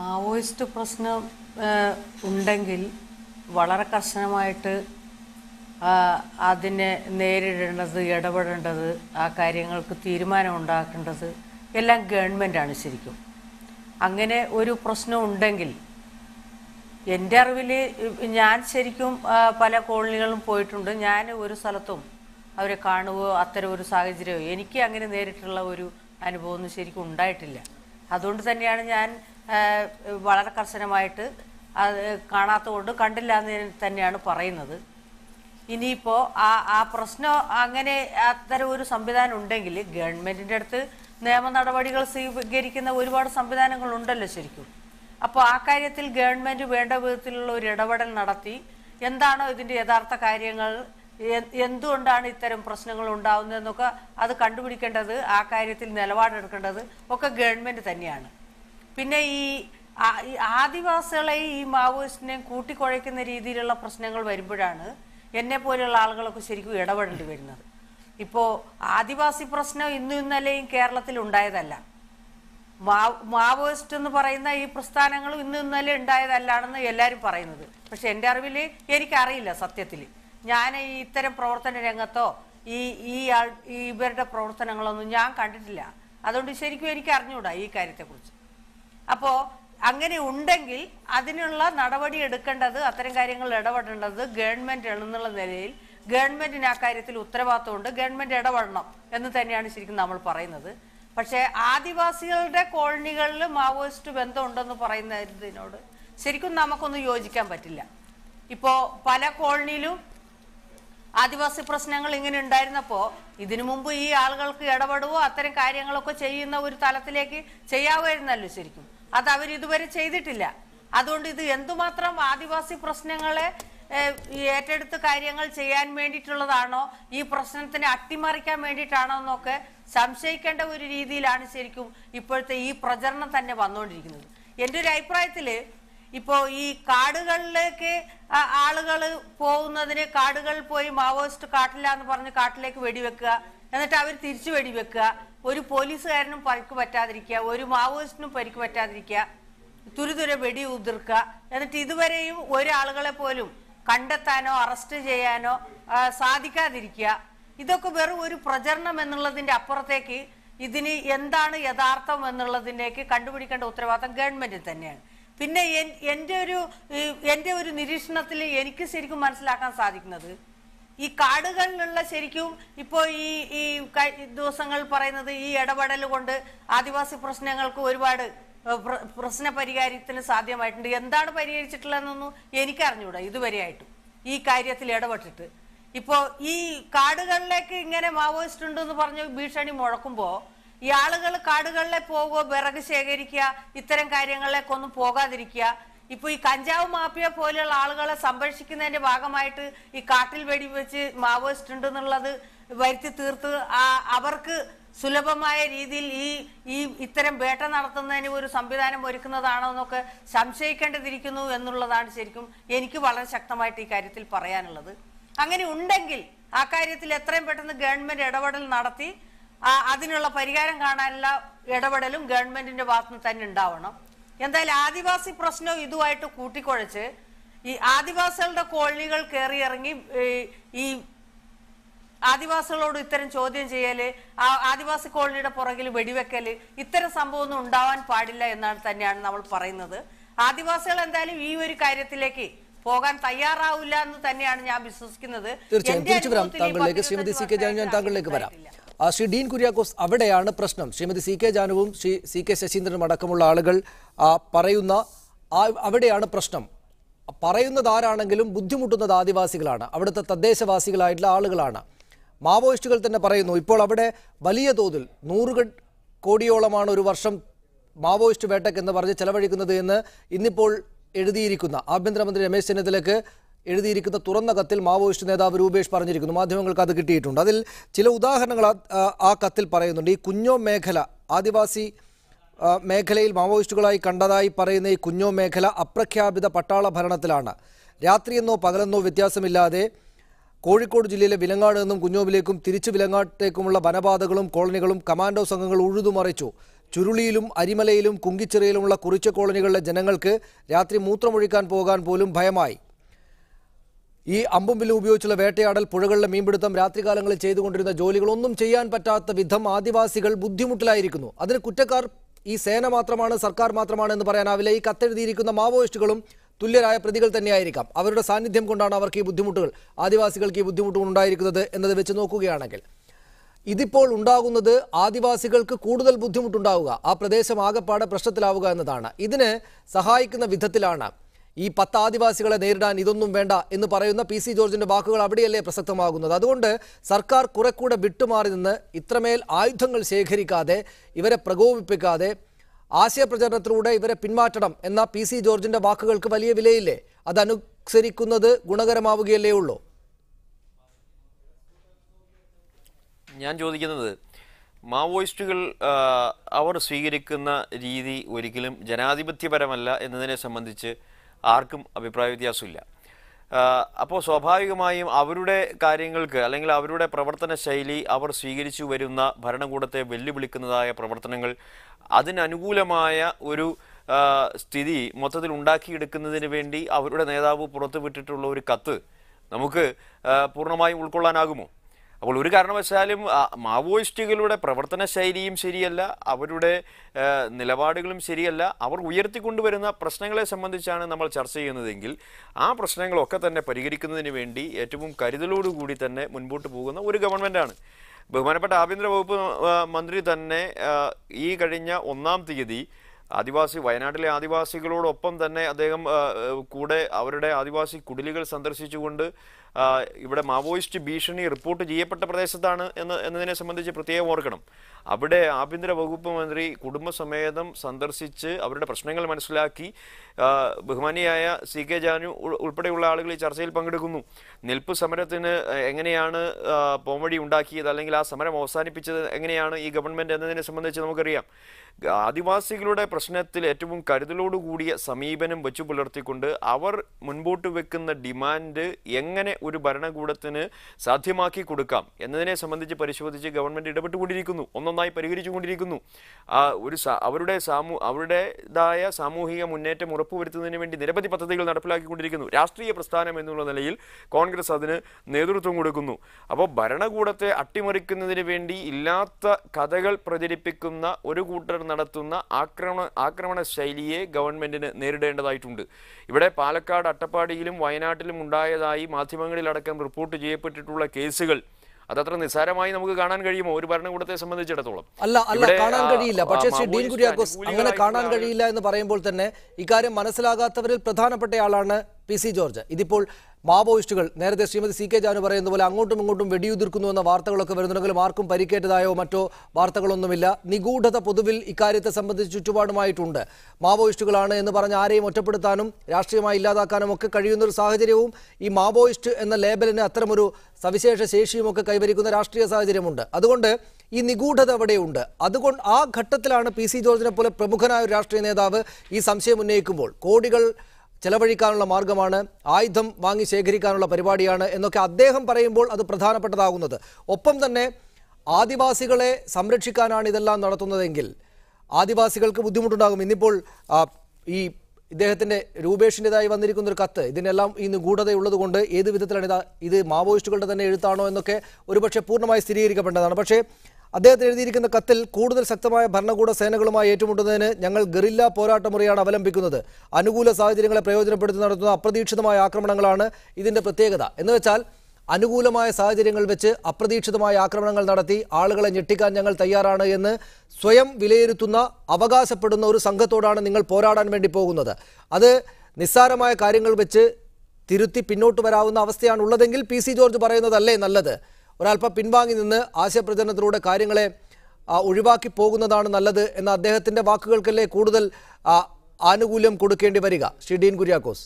മാവോയിസ്റ്റ് പ്രശ്നം ഏഹ്, ഉണ്ടെങ്കിൽ വളരെ കർശനമായിട്ട് ആ, അതിനെ നേരിടേണ്ടത് ഇടപെടേണ്ടത് ആ കാര്യങ്ങൾക്ക് തീരുമാനം ഉണ്ടാക്കേണ്ടത് എല്ലാം ഗവൺമെൻറ്റാണ് ശരിക്കും അങ്ങനെ ഒരു പ്രശ്നം ഉണ്ടെങ്കിൽ എൻ്റെ അറിവിൽ ഞാൻ ശരിക്കും ആ, പല കോളനികളും പോയിട്ടുണ്ട് ഞാൻ ഒരു സ്ഥലത്തും അവരെ കാണുകയോ അത്തരം ഒരു സാഹചര്യമോ എനിക്ക് അങ്ങനെ നേരിട്ടുള്ള ഒരു അനുഭവമൊന്നും ശരിക്കും ഉണ്ടായിട്ടില്ല അതുകൊണ്ട് തന്നെയാണ് ഞാൻ ആ, വളരെ കർശനമായിട്ട് അത് കാണാത്തതുകൊണ്ട് കണ്ടില്ല എന്ന് തന്നെയാണ് പറയുന്നത് ഇനിയിപ്പോൾ ആ ആ പ്രശ്നം അങ്ങനെ അത്തരം ഒരു സംവിധാനം ഉണ്ടെങ്കിൽ ഗവൺമെൻറ്റിൻ്റെ അടുത്ത് നിയമ നടപടികൾ സ്വീകരിക്കുന്ന ഒരുപാട് സംവിധാനങ്ങളുണ്ടല്ലോ ശരിക്കും അപ്പോൾ ആ കാര്യത്തിൽ ഗവൺമെൻറ് വേണ്ട വിധത്തിലുള്ള ഒരു ഇടപെടൽ നടത്തി എന്താണോ ഇതിൻ്റെ യഥാർത്ഥ കാര്യങ്ങൾ എ- എന്തുകൊണ്ടാണ് ഇത്തരം പ്രശ്നങ്ങൾ ഉണ്ടാവുന്നതെന്നൊക്കെ അത് കണ്ടുപിടിക്കേണ്ടത് ആ കാര്യത്തിൽ നിലപാടെടുക്കേണ്ടത് ഒക്കെ ഗവൺമെൻറ് തന്നെയാണ് പിന്നെ ഈ ആ- ഈ ആദിവാസികളെ ഈ മാവോയിസ്റ്റിനെയും കൂട്ടിക്കുഴയ്ക്കുന്ന രീതിയിലുള്ള പ്രശ്നങ്ങൾ വരുമ്പോഴാണ് എന്നെ പോലെയുള്ള ആളുകളൊക്കെ ശരിക്കും ഇടപെടേണ്ടി വരുന്നത് ഇപ്പോൾ ആദിവാസി പ്രശ്നം ഇന്നും ഇന്നലെയും കേരളത്തിൽ ഉണ്ടായതല്ല മാ- മാവോയിസ്റ്റ് എന്ന് പറയുന്ന ഈ പ്രസ്ഥാനങ്ങളും ഇന്നും ഇന്നലെ ഉണ്ടായതല്ലാണെന്ന് എല്ലാവരും പറയുന്നത് പക്ഷെ എൻ്റെ അറിവിൽ എനിക്കറിയില്ല സത്യത്തിൽ ഞാൻ ഈ ഇത്തരം പ്രവർത്തന രംഗത്തോ ഈ ഈ ആൾ ഈ ഇവരുടെ പ്രവർത്തനങ്ങളൊന്നും ഞാൻ കണ്ടിട്ടില്ല അതുകൊണ്ട് ശരിക്കും എനിക്ക് അറിഞ്ഞുകൂടാ ഈ കാര്യത്തെക്കുറിച്ച് അപ്പോൾ അങ്ങനെ ഉണ്ടെങ്കിൽ അതിനുള്ള നടപടി എടുക്കേണ്ടത് അത്തരം കാര്യങ്ങൾ ഇടപെടേണ്ടത് ഗവൺമെന്റ് എന്നുള്ള നിലയിൽ ഗവൺമെന്റിന് ആ കാര്യത്തിൽ ഉത്തരവാദിത്തമുണ്ട് ഗവൺമെന്റ് ഇടപെടണം എന്ന് തന്നെയാണ് ശരിക്കും നമ്മൾ പറയുന്നത് പക്ഷേ ആദിവാസികളുടെ കോളനികളിൽ മാവോയിസ്റ്റ് ബന്ധമുണ്ടെന്ന് പറയുന്നതിനോട് ശരിക്കും നമുക്കൊന്നും യോജിക്കാൻ പറ്റില്ല ഇപ്പോൾ പല കോളനിയിലും ആദിവാസി പ്രശ്നങ്ങൾ ഇങ്ങനെ ഉണ്ടായിരുന്നപ്പോൾ ഇതിനു മുമ്പ് ഈ ആളുകൾക്ക് ഇടപെടുവോ അത്തരം കാര്യങ്ങളൊക്കെ ചെയ്യുന്ന ഒരു തലത്തിലേക്ക് ചെയ്യാമായിരുന്നല്ലോ ശരിക്കും അത് അവർ ഇതുവരെ ചെയ്തിട്ടില്ല അതുകൊണ്ട് ഇത് എന്തുമാത്രം ആദിവാസി പ്രശ്നങ്ങളെ ഏഹ്, ഈ ഏറ്റെടുത്ത് കാര്യങ്ങൾ ചെയ്യാൻ വേണ്ടിയിട്ടുള്ളതാണോ ഈ പ്രശ്നത്തിനെ അട്ടിമറിക്കാൻ വേണ്ടിയിട്ടാണോ എന്നൊക്കെ സംശയിക്കേണ്ട ഒരു രീതിയിലാണ് ശരിക്കും ഇപ്പോഴത്തെ ഈ പ്രചരണം തന്നെ വന്നുകൊണ്ടിരിക്കുന്നത് എൻ്റെ ഒരു അഭിപ്രായത്തിൽ ഇപ്പോ ഈ കാടുകളിലേക്ക് ആളുകൾ പോകുന്നതിന് കാടുകളിൽ പോയി മാവോയിസ്റ്റ് കാട്ടില്ല എന്ന് പറഞ്ഞ് കാട്ടിലേക്ക് വെടിവെക്കുക എന്നിട്ട് അവർ തിരിച്ചു വെടിവെക്കുക ഒരു പോലീസുകാരനും പരിക്ക് പറ്റാതിരിക്കുക ഒരു മാവോയിസ്റ്റിനും പരിക്ക് പറ്റാതിരിക്കുക തുരുതുര വെടി ഉതിർക്കുക എന്നിട്ട് ഇതുവരെയും ഒരാളുകളെ പോലും കണ്ടെത്താനോ അറസ്റ്റ് ചെയ്യാനോ ആ, സാധിക്കാതിരിക്കുക ഇതൊക്കെ വെറും ഒരു പ്രചരണം എന്നുള്ളതിന്റെ അപ്പുറത്തേക്ക് ഇതിന് എന്താണ് യഥാർത്ഥം എന്നുള്ളതിലേക്ക് കണ്ടുപിടിക്കേണ്ട ഉത്തരവാദിത്തം ഗവൺമെന്റിന് തന്നെയാണ് പിന്നെ എൻ- എൻ്റെ ഒരു ഈ, എൻ്റെ ഒരു നിരീക്ഷണത്തിൽ എനിക്ക് ശരിക്കും മനസ്സിലാക്കാൻ സാധിക്കുന്നത് ഈ കാടുകളിലുള്ള ശരിക്കും ഇപ്പോൾ ഈ ഈ ക- ദിവസങ്ങൾ പറയുന്നത് ഈ ഇടപെടൽ കൊണ്ട് ആദിവാസി പ്രശ്നങ്ങൾക്ക് ഒരുപാട് ഏഹ്, പ്ര- പ്രശ്ന പരിഹാരത്തിന് സാധ്യമായിട്ടുണ്ട് എന്താണ് പരിഹരിച്ചിട്ടുള്ളതെന്നൊന്നും എനിക്കറിഞ്ഞൂടാ ഇതുവരെയായിട്ടും ഈ കാര്യത്തിൽ ഇടപെട്ടിട്ട് ഇപ്പോൾ ഈ കാടുകളിലേക്ക് ഇങ്ങനെ മാവോയിസ്റ്റ് ഉണ്ടെന്ന് പറഞ്ഞ് ഭീഷണി മുഴക്കുമ്പോൾ ഈ ആളുകൾ കാടുകളിലെ പോകുക വിറക് ശേഖരിക്കുക ഇത്തരം കാര്യങ്ങളിലേക്കൊന്നും പോകാതിരിക്കുക ഇപ്പൊ ഈ കഞ്ചാവ് മാഫിയ പോലെയുള്ള ആളുകളെ സംരക്ഷിക്കുന്നതിന്റെ ഭാഗമായിട്ട് ഈ കാട്ടിൽ വെടിവെച്ച് മാവോയിസ്റ്റ് ഉണ്ടെന്നുള്ളത് വരുത്തി തീർത്ത് ആ അവർക്ക് സുലഭമായ രീതിയിൽ ഈ ഈ ഇത്തരം വേട്ട നടത്തുന്നതിന് ഒരു സംവിധാനം ഒരുക്കുന്നതാണോ എന്നൊക്കെ സംശയിക്കേണ്ടതിരിക്കുന്നു എന്നുള്ളതാണ് ശരിക്കും എനിക്ക് വളരെ ശക്തമായിട്ട് ഈ കാര്യത്തിൽ പറയാനുള്ളത് അങ്ങനെ ഉണ്ടെങ്കിൽ ആ കാര്യത്തിൽ എത്രയും പെട്ടെന്ന് ഗവൺമെന്റ് ഇടപെടൽ നടത്തി ആ, അതിനുള്ള പരിഹാരം കാണാനുള്ള ഇടപെടലും ഗവൺമെന്റിന്റെ ഭാഗത്തുനിന്ന് തന്നെ ഉണ്ടാവണം എന്തായാലും ആദിവാസി പ്രശ്നവും ഇതുമായിട്ട് കൂട്ടിക്കുഴച്ച് ഈ ആദിവാസികളുടെ കോളനികൾ കയറി ഇറങ്ങി ഈ- ഈ ആദിവാസികളോട് ഇത്തരം ചോദ്യം ചെയ്യല് ആ ആദിവാസി കോളനിയുടെ പുറകിൽ വെടിവെക്കല് ഇത്തരം സംഭവമൊന്നും ഉണ്ടാവാൻ പാടില്ല എന്നാണ് തന്നെയാണ് നമ്മൾ പറയുന്നത് ആദിവാസികൾ എന്തായാലും ഈ ഒരു കാര്യത്തിലേക്ക് പോകാൻ തയ്യാറാവില്ല എന്ന് തന്നെയാണ് ഞാൻ വിശ്വസിക്കുന്നത് തീർച്ചയായും എന്റെ തിരിച്ചു വരാം അനുഭവത്തിൽ ഈ താങ്കളിലേക്ക് പത്ത് ശ്രീമതി സി ഇരുപത്തഞ്ച് കെ ജാനു ഞാൻ വർഷമായിട്ട് താങ്കളിലേക്ക് വരാം ഉണ്ടായിട്ടില്ല. ആ, ശ്രീ ഡീൻ കുര്യാക്കോസ് അവിടെയാണ് പ്രശ്നം ശ്രീമതി സി കെ ജാനുവും ശ്രീ സി കെ ശശീന്ദ്രനും അടക്കമുള്ള ആളുകൾ ആ, പറയുന്ന ആ- അവിടെയാണ് പ്രശ്നം പറയുന്നത് ആരാണെങ്കിലും ബുദ്ധിമുട്ടുന്നത് ആദിവാസികളാണ് അവിടുത്തെ തദ്ദേശവാസികളായിട്ടുള്ള ആളുകളാണ് മാവോയിസ്റ്റുകൾ തന്നെ പറയുന്നു ഇപ്പോൾ അവിടെ വലിയ തോതിൽ നൂറുകൾ കോടിയോളമാണ് ഒരു വർഷം മാവോയിസ്റ്റ് വേട്ടയ്ക്ക് എന്ന് പറഞ്ഞ് ചെലവഴിക്കുന്നത് എന്ന് ഇന്നിപ്പോൾ എഴുതിയിരിക്കുന്ന ആഭ്യന്തരമന്ത്രി രമേശ് ചെന്നിത്തലയ്ക്ക് എഴുതിയിരിക്കുന്ന തുറന്ന കത്തിൽ മാവോയിസ്റ്റ് നേതാവ് രൂപേഷ് പറഞ്ഞിരിക്കുന്നു മാധ്യമങ്ങൾക്ക് അത് കിട്ടിയിട്ടുണ്ട് അതിൽ ചില ഉദാഹരണങ്ങൾ ആ- ആ- ആ കത്തിൽ പറയുന്നുണ്ട് ഈ കുഞ്ഞോ മേഖല ആദിവാസി ആ, മേഖലയിൽ മാവോയിസ്റ്റുകളായി കണ്ടതായി പറയുന്ന ഈ കുഞ്ഞോ മേഖല അപ്രഖ്യാപിത പട്ടാള ഭരണത്തിലാണ് രാത്രിയെന്നോ പകലെന്നോ വ്യത്യാസമില്ലാതെ കോഴിക്കോട് ജില്ലയിലെ വിലങ്ങാട് നിന്നും കുഞ്ഞോവിലേക്കും തിരിച്ചു വിലങ്ങാട്ടേക്കുമുള്ള വനപാതകളും കോളനികളും കമാൻഡോ സംഘങ്ങൾ ഉഴുതുമറിച്ചു ചുരുളിയിലും അരിമലയിലും കുങ്കിച്ചിറയിലുമുള്ള കുറിച്ച കോളനികളിലെ ജനങ്ങൾക്ക് രാത്രി മൂത്രമൊഴിക്കാൻ പോകാൻ പോലും ഭയമായി ഈ അമ്പും വില്ലും ഉപയോഗിച്ചുള്ള വേട്ടയാടൽ പുഴകളിലെ മീൻപിടുത്തം രാത്രികാലങ്ങളിൽ ചെയ്തുകൊണ്ടിരുന്ന ജോലികളൊന്നും ചെയ്യാൻ പറ്റാത്ത വിധം ആദിവാസികൾ ബുദ്ധിമുട്ടിലായിരിക്കുന്നു അതിന് കുറ്റക്കാർ ഈ സേന മാത്രമാണ് സർക്കാർ മാത്രമാണ് എന്ന് പറയാനാവില്ല ഈ കത്തെഴുതിയിരിക്കുന്ന മാവോയിസ്റ്റുകളും തുല്യരായ പ്രതികൾ തന്നെയായിരിക്കാം അവരുടെ സാന്നിധ്യം കൊണ്ടാണ് അവർക്ക് ഈ ബുദ്ധിമുട്ടുകൾ ആദിവാസികൾക്ക് ഈ ബുദ്ധിമുട്ടുകൾ ഉണ്ടായിരിക്കുന്നത് എന്നത് വെച്ച് നോക്കുകയാണെങ്കിൽ ഇതിപ്പോൾ ഉണ്ടാകുന്നത് ആദിവാസികൾക്ക് കൂടുതൽ ബുദ്ധിമുട്ടുണ്ടാവുക ആ പ്രദേശം ആകപ്പാടെ പ്രശ്നത്തിലാവുക എന്നതാണ് ഇതിന് സഹായിക്കുന്ന വിധത്തിലാണ് ഈ പത്ത് ആദിവാസികളെ നേരിടാൻ ഇതൊന്നും വേണ്ട എന്ന് പറയുന്ന പി സി ജോർജിന്റെ വാക്കുകൾ അവിടെയല്ലേ പ്രസക്തമാകുന്നത് അതുകൊണ്ട് സർക്കാർ കുറെ കൂടെ വിട്ടുമാറി നിന്ന് ഇത്രമേൽ ആയുധങ്ങൾ ശേഖരിക്കാതെ ഇവരെ പ്രകോപിപ്പിക്കാതെ ആശയപ്രചരണത്തിലൂടെ ഇവരെ പിന്മാറ്റണം എന്ന പി സി ജോർജിന്റെ വാക്കുകൾക്ക് വലിയ വിലയില്ലേ അതനുസരിക്കുന്നത് ഗുണകരമാവുകയല്ലേ ഉള്ളൂ ഞാൻ ചോദിക്കുന്നത് മാവോയിസ്റ്റുകൾ ആ, അവർ സ്വീകരിക്കുന്ന രീതി ഒരിക്കലും ജനാധിപത്യപരമല്ല എന്നതിനെ സംബന്ധിച്ച് ആർക്കും അഭിപ്രായ വ്യത്യാസമില്ല അപ്പോൾ സ്വാഭാവികമായും അവരുടെ കാര്യങ്ങൾക്ക് അല്ലെങ്കിൽ അവരുടെ പ്രവർത്തന ശൈലി അവർ സ്വീകരിച്ചു വരുന്ന ഭരണകൂടത്തെ വെല്ലുവിളിക്കുന്നതായ പ്രവർത്തനങ്ങൾ അതിനനുകൂലമായ ഒരു ആ, സ്ഥിതി മൊത്തത്തിൽ ഉണ്ടാക്കിയെടുക്കുന്നതിന് വേണ്ടി അവരുടെ നേതാവ് പുറത്തുവിട്ടിട്ടുള്ള ഒരു കത്ത് നമുക്ക് ആ, പൂർണ്ണമായും ഉൾക്കൊള്ളാനാകുമോ അപ്പോൾ ഒരു കാരണവശാലും ആ, മാവോയിസ്റ്റുകളുടെ പ്രവർത്തന ശൈലിയും ശരിയല്ല അവരുടെ ആ, നിലപാടുകളും ശരിയല്ല അവർ ഉയർത്തിക്കൊണ്ടുവരുന്ന പ്രശ്നങ്ങളെ സംബന്ധിച്ചാണ് നമ്മൾ ചർച്ച ചെയ്യുന്നതെങ്കിൽ ആ പ്രശ്നങ്ങളൊക്കെ തന്നെ പരിഹരിക്കുന്നതിന് വേണ്ടി ഏറ്റവും കരുതലോടുകൂടി തന്നെ മുൻപോട്ട് പോകുന്ന ഒരു ഗവൺമെൻറ്റാണ് ബഹുമാനപ്പെട്ട ആഭ്യന്തര വകുപ്പ് ആ, മന്ത്രി തന്നെ ആ, ഈ കഴിഞ്ഞ ഒന്നാം തീയതി ആദിവാസി വയനാട്ടിലെ ആദിവാസികളോടൊപ്പം തന്നെ അദ്ദേഹം ആ, ആ, കൂടെ അവരുടെ ആദിവാസി കുടിലുകൾ സന്ദർശിച്ചുകൊണ്ട് ആ, ഇവിടെ മാവോയിസ്റ്റ് ഭീഷണി റിപ്പോർട്ട് ചെയ്യപ്പെട്ട പ്രദേശത്താണ് എന്ന് എന്നതിനെ സംബന്ധിച്ച് പ്രത്യേകം ഓർക്കണം അവിടെ ആഭ്യന്തര വകുപ്പ് മന്ത്രി കുടുംബസമേതം സന്ദർശിച്ച് അവരുടെ പ്രശ്നങ്ങൾ മനസ്സിലാക്കി ആ, ബഹുമാനിയായ സി കെ ജാനു ഉൾ- ഉൾപ്പെടെയുള്ള ആളുകൾ ഈ ചർച്ചയിൽ പങ്കെടുക്കുന്നു നിൽപ്പ് സമരത്തിന് എങ്ങനെയാണ് ആ, പോംവഴി ഉണ്ടാക്കിയത് അല്ലെങ്കിൽ ആ സമരം അവസാനിപ്പിച്ചത് എങ്ങനെയാണ് ഈ ഗവൺമെന്റ് എന്നതിനെ സംബന്ധിച്ച് നമുക്കറിയാം ആദിവാസികളുടെ പ്രശ്നത്തിൽ ഏറ്റവും കരുതലോടുകൂടിയ സമീപനം വെച്ചു പുലർത്തിക്കൊണ്ട് അവർ മുൻപോട്ട് വെക്കുന്ന ഡിമാൻഡ് എങ്ങനെ ഒരു ഭരണകൂടത്തിന് സാധ്യമാക്കി കൊടുക്കാം എന്നതിനെ സംബന്ധിച്ച് പരിശോധിച്ച് ഗവൺമെന്റ് ഇടപെട്ടുകൊണ്ടിരിക്കുന്നു ഒന്നൊന്നായി പരിഹരിച്ചുകൊണ്ടിരിക്കുന്നു ആ ഒരു സാ- അവരുടെ സാമൂ അവരുടേതായ സാമൂഹിക മുന്നേറ്റം ഉറപ്പുവരുത്തുന്നതിന് വേണ്ടി നിരവധി പദ്ധതികൾ നടപ്പിലാക്കിക്കൊണ്ടിരിക്കുന്നു രാഷ്ട്രീയ പ്രസ്ഥാനം എന്നുള്ള നിലയിൽ കോൺഗ്രസ് അതിന് നേതൃത്വം കൊടുക്കുന്നു അപ്പോൾ ഭരണകൂടത്തെ അട്ടിമറിക്കുന്നതിന് വേണ്ടി ഇല്ലാത്ത കഥകൾ പ്രചരിപ്പിക്കുന്ന ഒരു കൂട്ടർ നടത്തുന്ന ആക്രമണ ആക്രമണ ശൈലിയെ ഗവൺമെന്റിന് നേരിടേണ്ടതായിട്ടുണ്ട് ഇവിടെ പാലക്കാട് അട്ടപ്പാടിയിലും വയനാട്ടിലും ഉണ്ടായതായി മാധ്യമങ്ങളിലടക്കം റിപ്പോർട്ട് ചെയ്യപ്പെട്ടിട്ടുള്ള കേസുകൾ അതത്ര നിസ്സാരമായി നമുക്ക് കാണാൻ കഴിയുമോ ഒരു ഭരണകൂടത്തെ സംബന്ധിച്ചിടത്തോളം അല്ല അല്ല ഇവിടെ, കാണാൻ ആ, കഴിയില്ല ആ, പക്ഷേ ശ്രീ ഡീൻ മാവോയിസ്റ്റ് കുര്യാക്കോസ് അങ്ങനെ അനുകൂലികളായിട്ടുള്ള കാണാൻ ആളുകൾ- കഴിയില്ല എന്ന് പറയുമ്പോൾ തന്നെ ഇക്കാര്യം മനസ്സിലാകാത്തവരിൽ പ്രധാനപ്പെട്ടയാളാണ് പി സി ജോർജ് ഇതിപ്പോൾ മാവോയിസ്റ്റുകൾ നേരത്തെ ശ്രീമതി സി കെ ജാനു പറയുന്ന പോലെ അങ്ങോട്ടും ഇങ്ങോട്ടും വെടിയുതിർക്കുന്നു എന്ന വാർത്തകളൊക്കെ വരുന്നുണ്ടെങ്കിലും ആർക്കും പരിക്കേറ്റതായോ മറ്റോ വാർത്തകളൊന്നുമില്ല നിഗൂഢത പൊതുവിൽ ഇക്കാര്യത്തെ സംബന്ധിച്ച് ചുറ്റുപാടുമായിട്ടുണ്ട് മാവോയിസ്റ്റുകളാണ് എന്ന് പറഞ്ഞ് ആരെയും ഒറ്റപ്പെടുത്താനും രാഷ്ട്രീയമായി ഇല്ലാതാക്കാനും ഒക്കെ കഴിയുന്ന ഒരു സാഹചര്യവും ഈ മാവോയിസ്റ്റ് എന്ന ലേബലിന് അത്തരമൊരു സവിശേഷ ശേഷിയും ഒക്കെ കൈവരിക്കുന്ന രാഷ്ട്രീയ സാഹചര്യമുണ്ട് അതുകൊണ്ട് ഈ നിഗൂഢത അവിടെയുണ്ട് അതുകൊണ്ട് ആ ഘട്ടത്തിലാണ് പി സി ജോർജിനെ പോലെ പ്രമുഖനായ ഒരു രാഷ്ട്രീയ നേതാവ് ഈ സംശയം ഉന്നയിക്കുമ്പോൾ കോടികൾ ചെലവഴിക്കാനുള്ള മാർഗമാണ് ആയുധം വാങ്ങി ശേഖരിക്കാനുള്ള പരിപാടിയാണ് എന്നൊക്കെ അദ്ദേഹം പറയുമ്പോൾ അത് പ്രധാനപ്പെട്ടതാകുന്നത് ഒപ്പം തന്നെ ആദിവാസികളെ സംരക്ഷിക്കാനാണ് ഇതെല്ലാം നടത്തുന്നതെങ്കിൽ ആദിവാസികൾക്ക് ബുദ്ധിമുട്ടുണ്ടാകും ഇന്നിപ്പോൾ ആ, ഈ ഇദ്ദേഹത്തിന്റെ രൂപേഷിൻ്റെതായി വന്നിരിക്കുന്ന ഒരു കത്ത് ഇതിനെല്ലാം ഈ നിഗൂഢതയുള്ളത് കൊണ്ട് ഏത് വിധത്തിലാണ് ഇത് ഇത് മാവോയിസ്റ്റുകളുടെ തന്നെ എഴുത്താണോ എന്നൊക്കെ ഒരുപക്ഷെ പൂർണ്ണമായി സ്ഥിരീകരിക്കപ്പെട്ടതാണ് പക്ഷേ അദ്ദേഹത്തിന് എഴുതിയിരിക്കുന്ന കത്തിൽ കൂടുതൽ ശക്തമായ ഭരണകൂട സേനകളുമായി ഏറ്റുമുട്ടുന്നതിന് ഞങ്ങൾ ഗറില്ല പോരാട്ടമുറയാണ് അവലംബിക്കുന്നത് അനുകൂല സാഹചര്യങ്ങളെ പ്രയോജനപ്പെടുത്തി നടത്തുന്ന അപ്രതീക്ഷിതമായ ആക്രമണങ്ങളാണ് ഇതിന്റെ പ്രത്യേകത എന്ന് വെച്ചാൽ അനുകൂലമായ സാഹചര്യങ്ങൾ വെച്ച് അപ്രതീക്ഷിതമായ ആക്രമണങ്ങൾ നടത്തി ആളുകളെ ഞെട്ടിക്കാൻ ഞങ്ങൾ തയ്യാറാണ് എന്ന് സ്വയം വിലയിരുത്തുന്ന അവകാശപ്പെടുന്ന ഒരു സംഘത്തോടാണ് നിങ്ങൾ പോരാടാൻ വേണ്ടി പോകുന്നത് അത് നിസ്സാരമായ കാര്യങ്ങൾ വെച്ച് തിരുത്തി പിന്നോട്ട് വരാവുന്ന അവസ്ഥയാണ് ഉള്ളതെങ്കിൽ പി സി ജോർജ് പറയുന്നതല്ലേ നല്ലത് ഒരല്പം പിൻവാങ്ങി നിന്ന് ആശയപ്രചരണത്തിലൂടെ കാര്യങ്ങളെ ആ, ഒഴിവാക്കി പോകുന്നതാണ് നല്ലത് എന്ന അദ്ദേഹത്തിന്റെ വാക്കുകൾക്കല്ലേ കൂടുതൽ ആ, ആനുകൂല്യം കൊടുക്കേണ്ടി വരിക ശ്രീ ഡീൻ കുര്യാക്കോസ്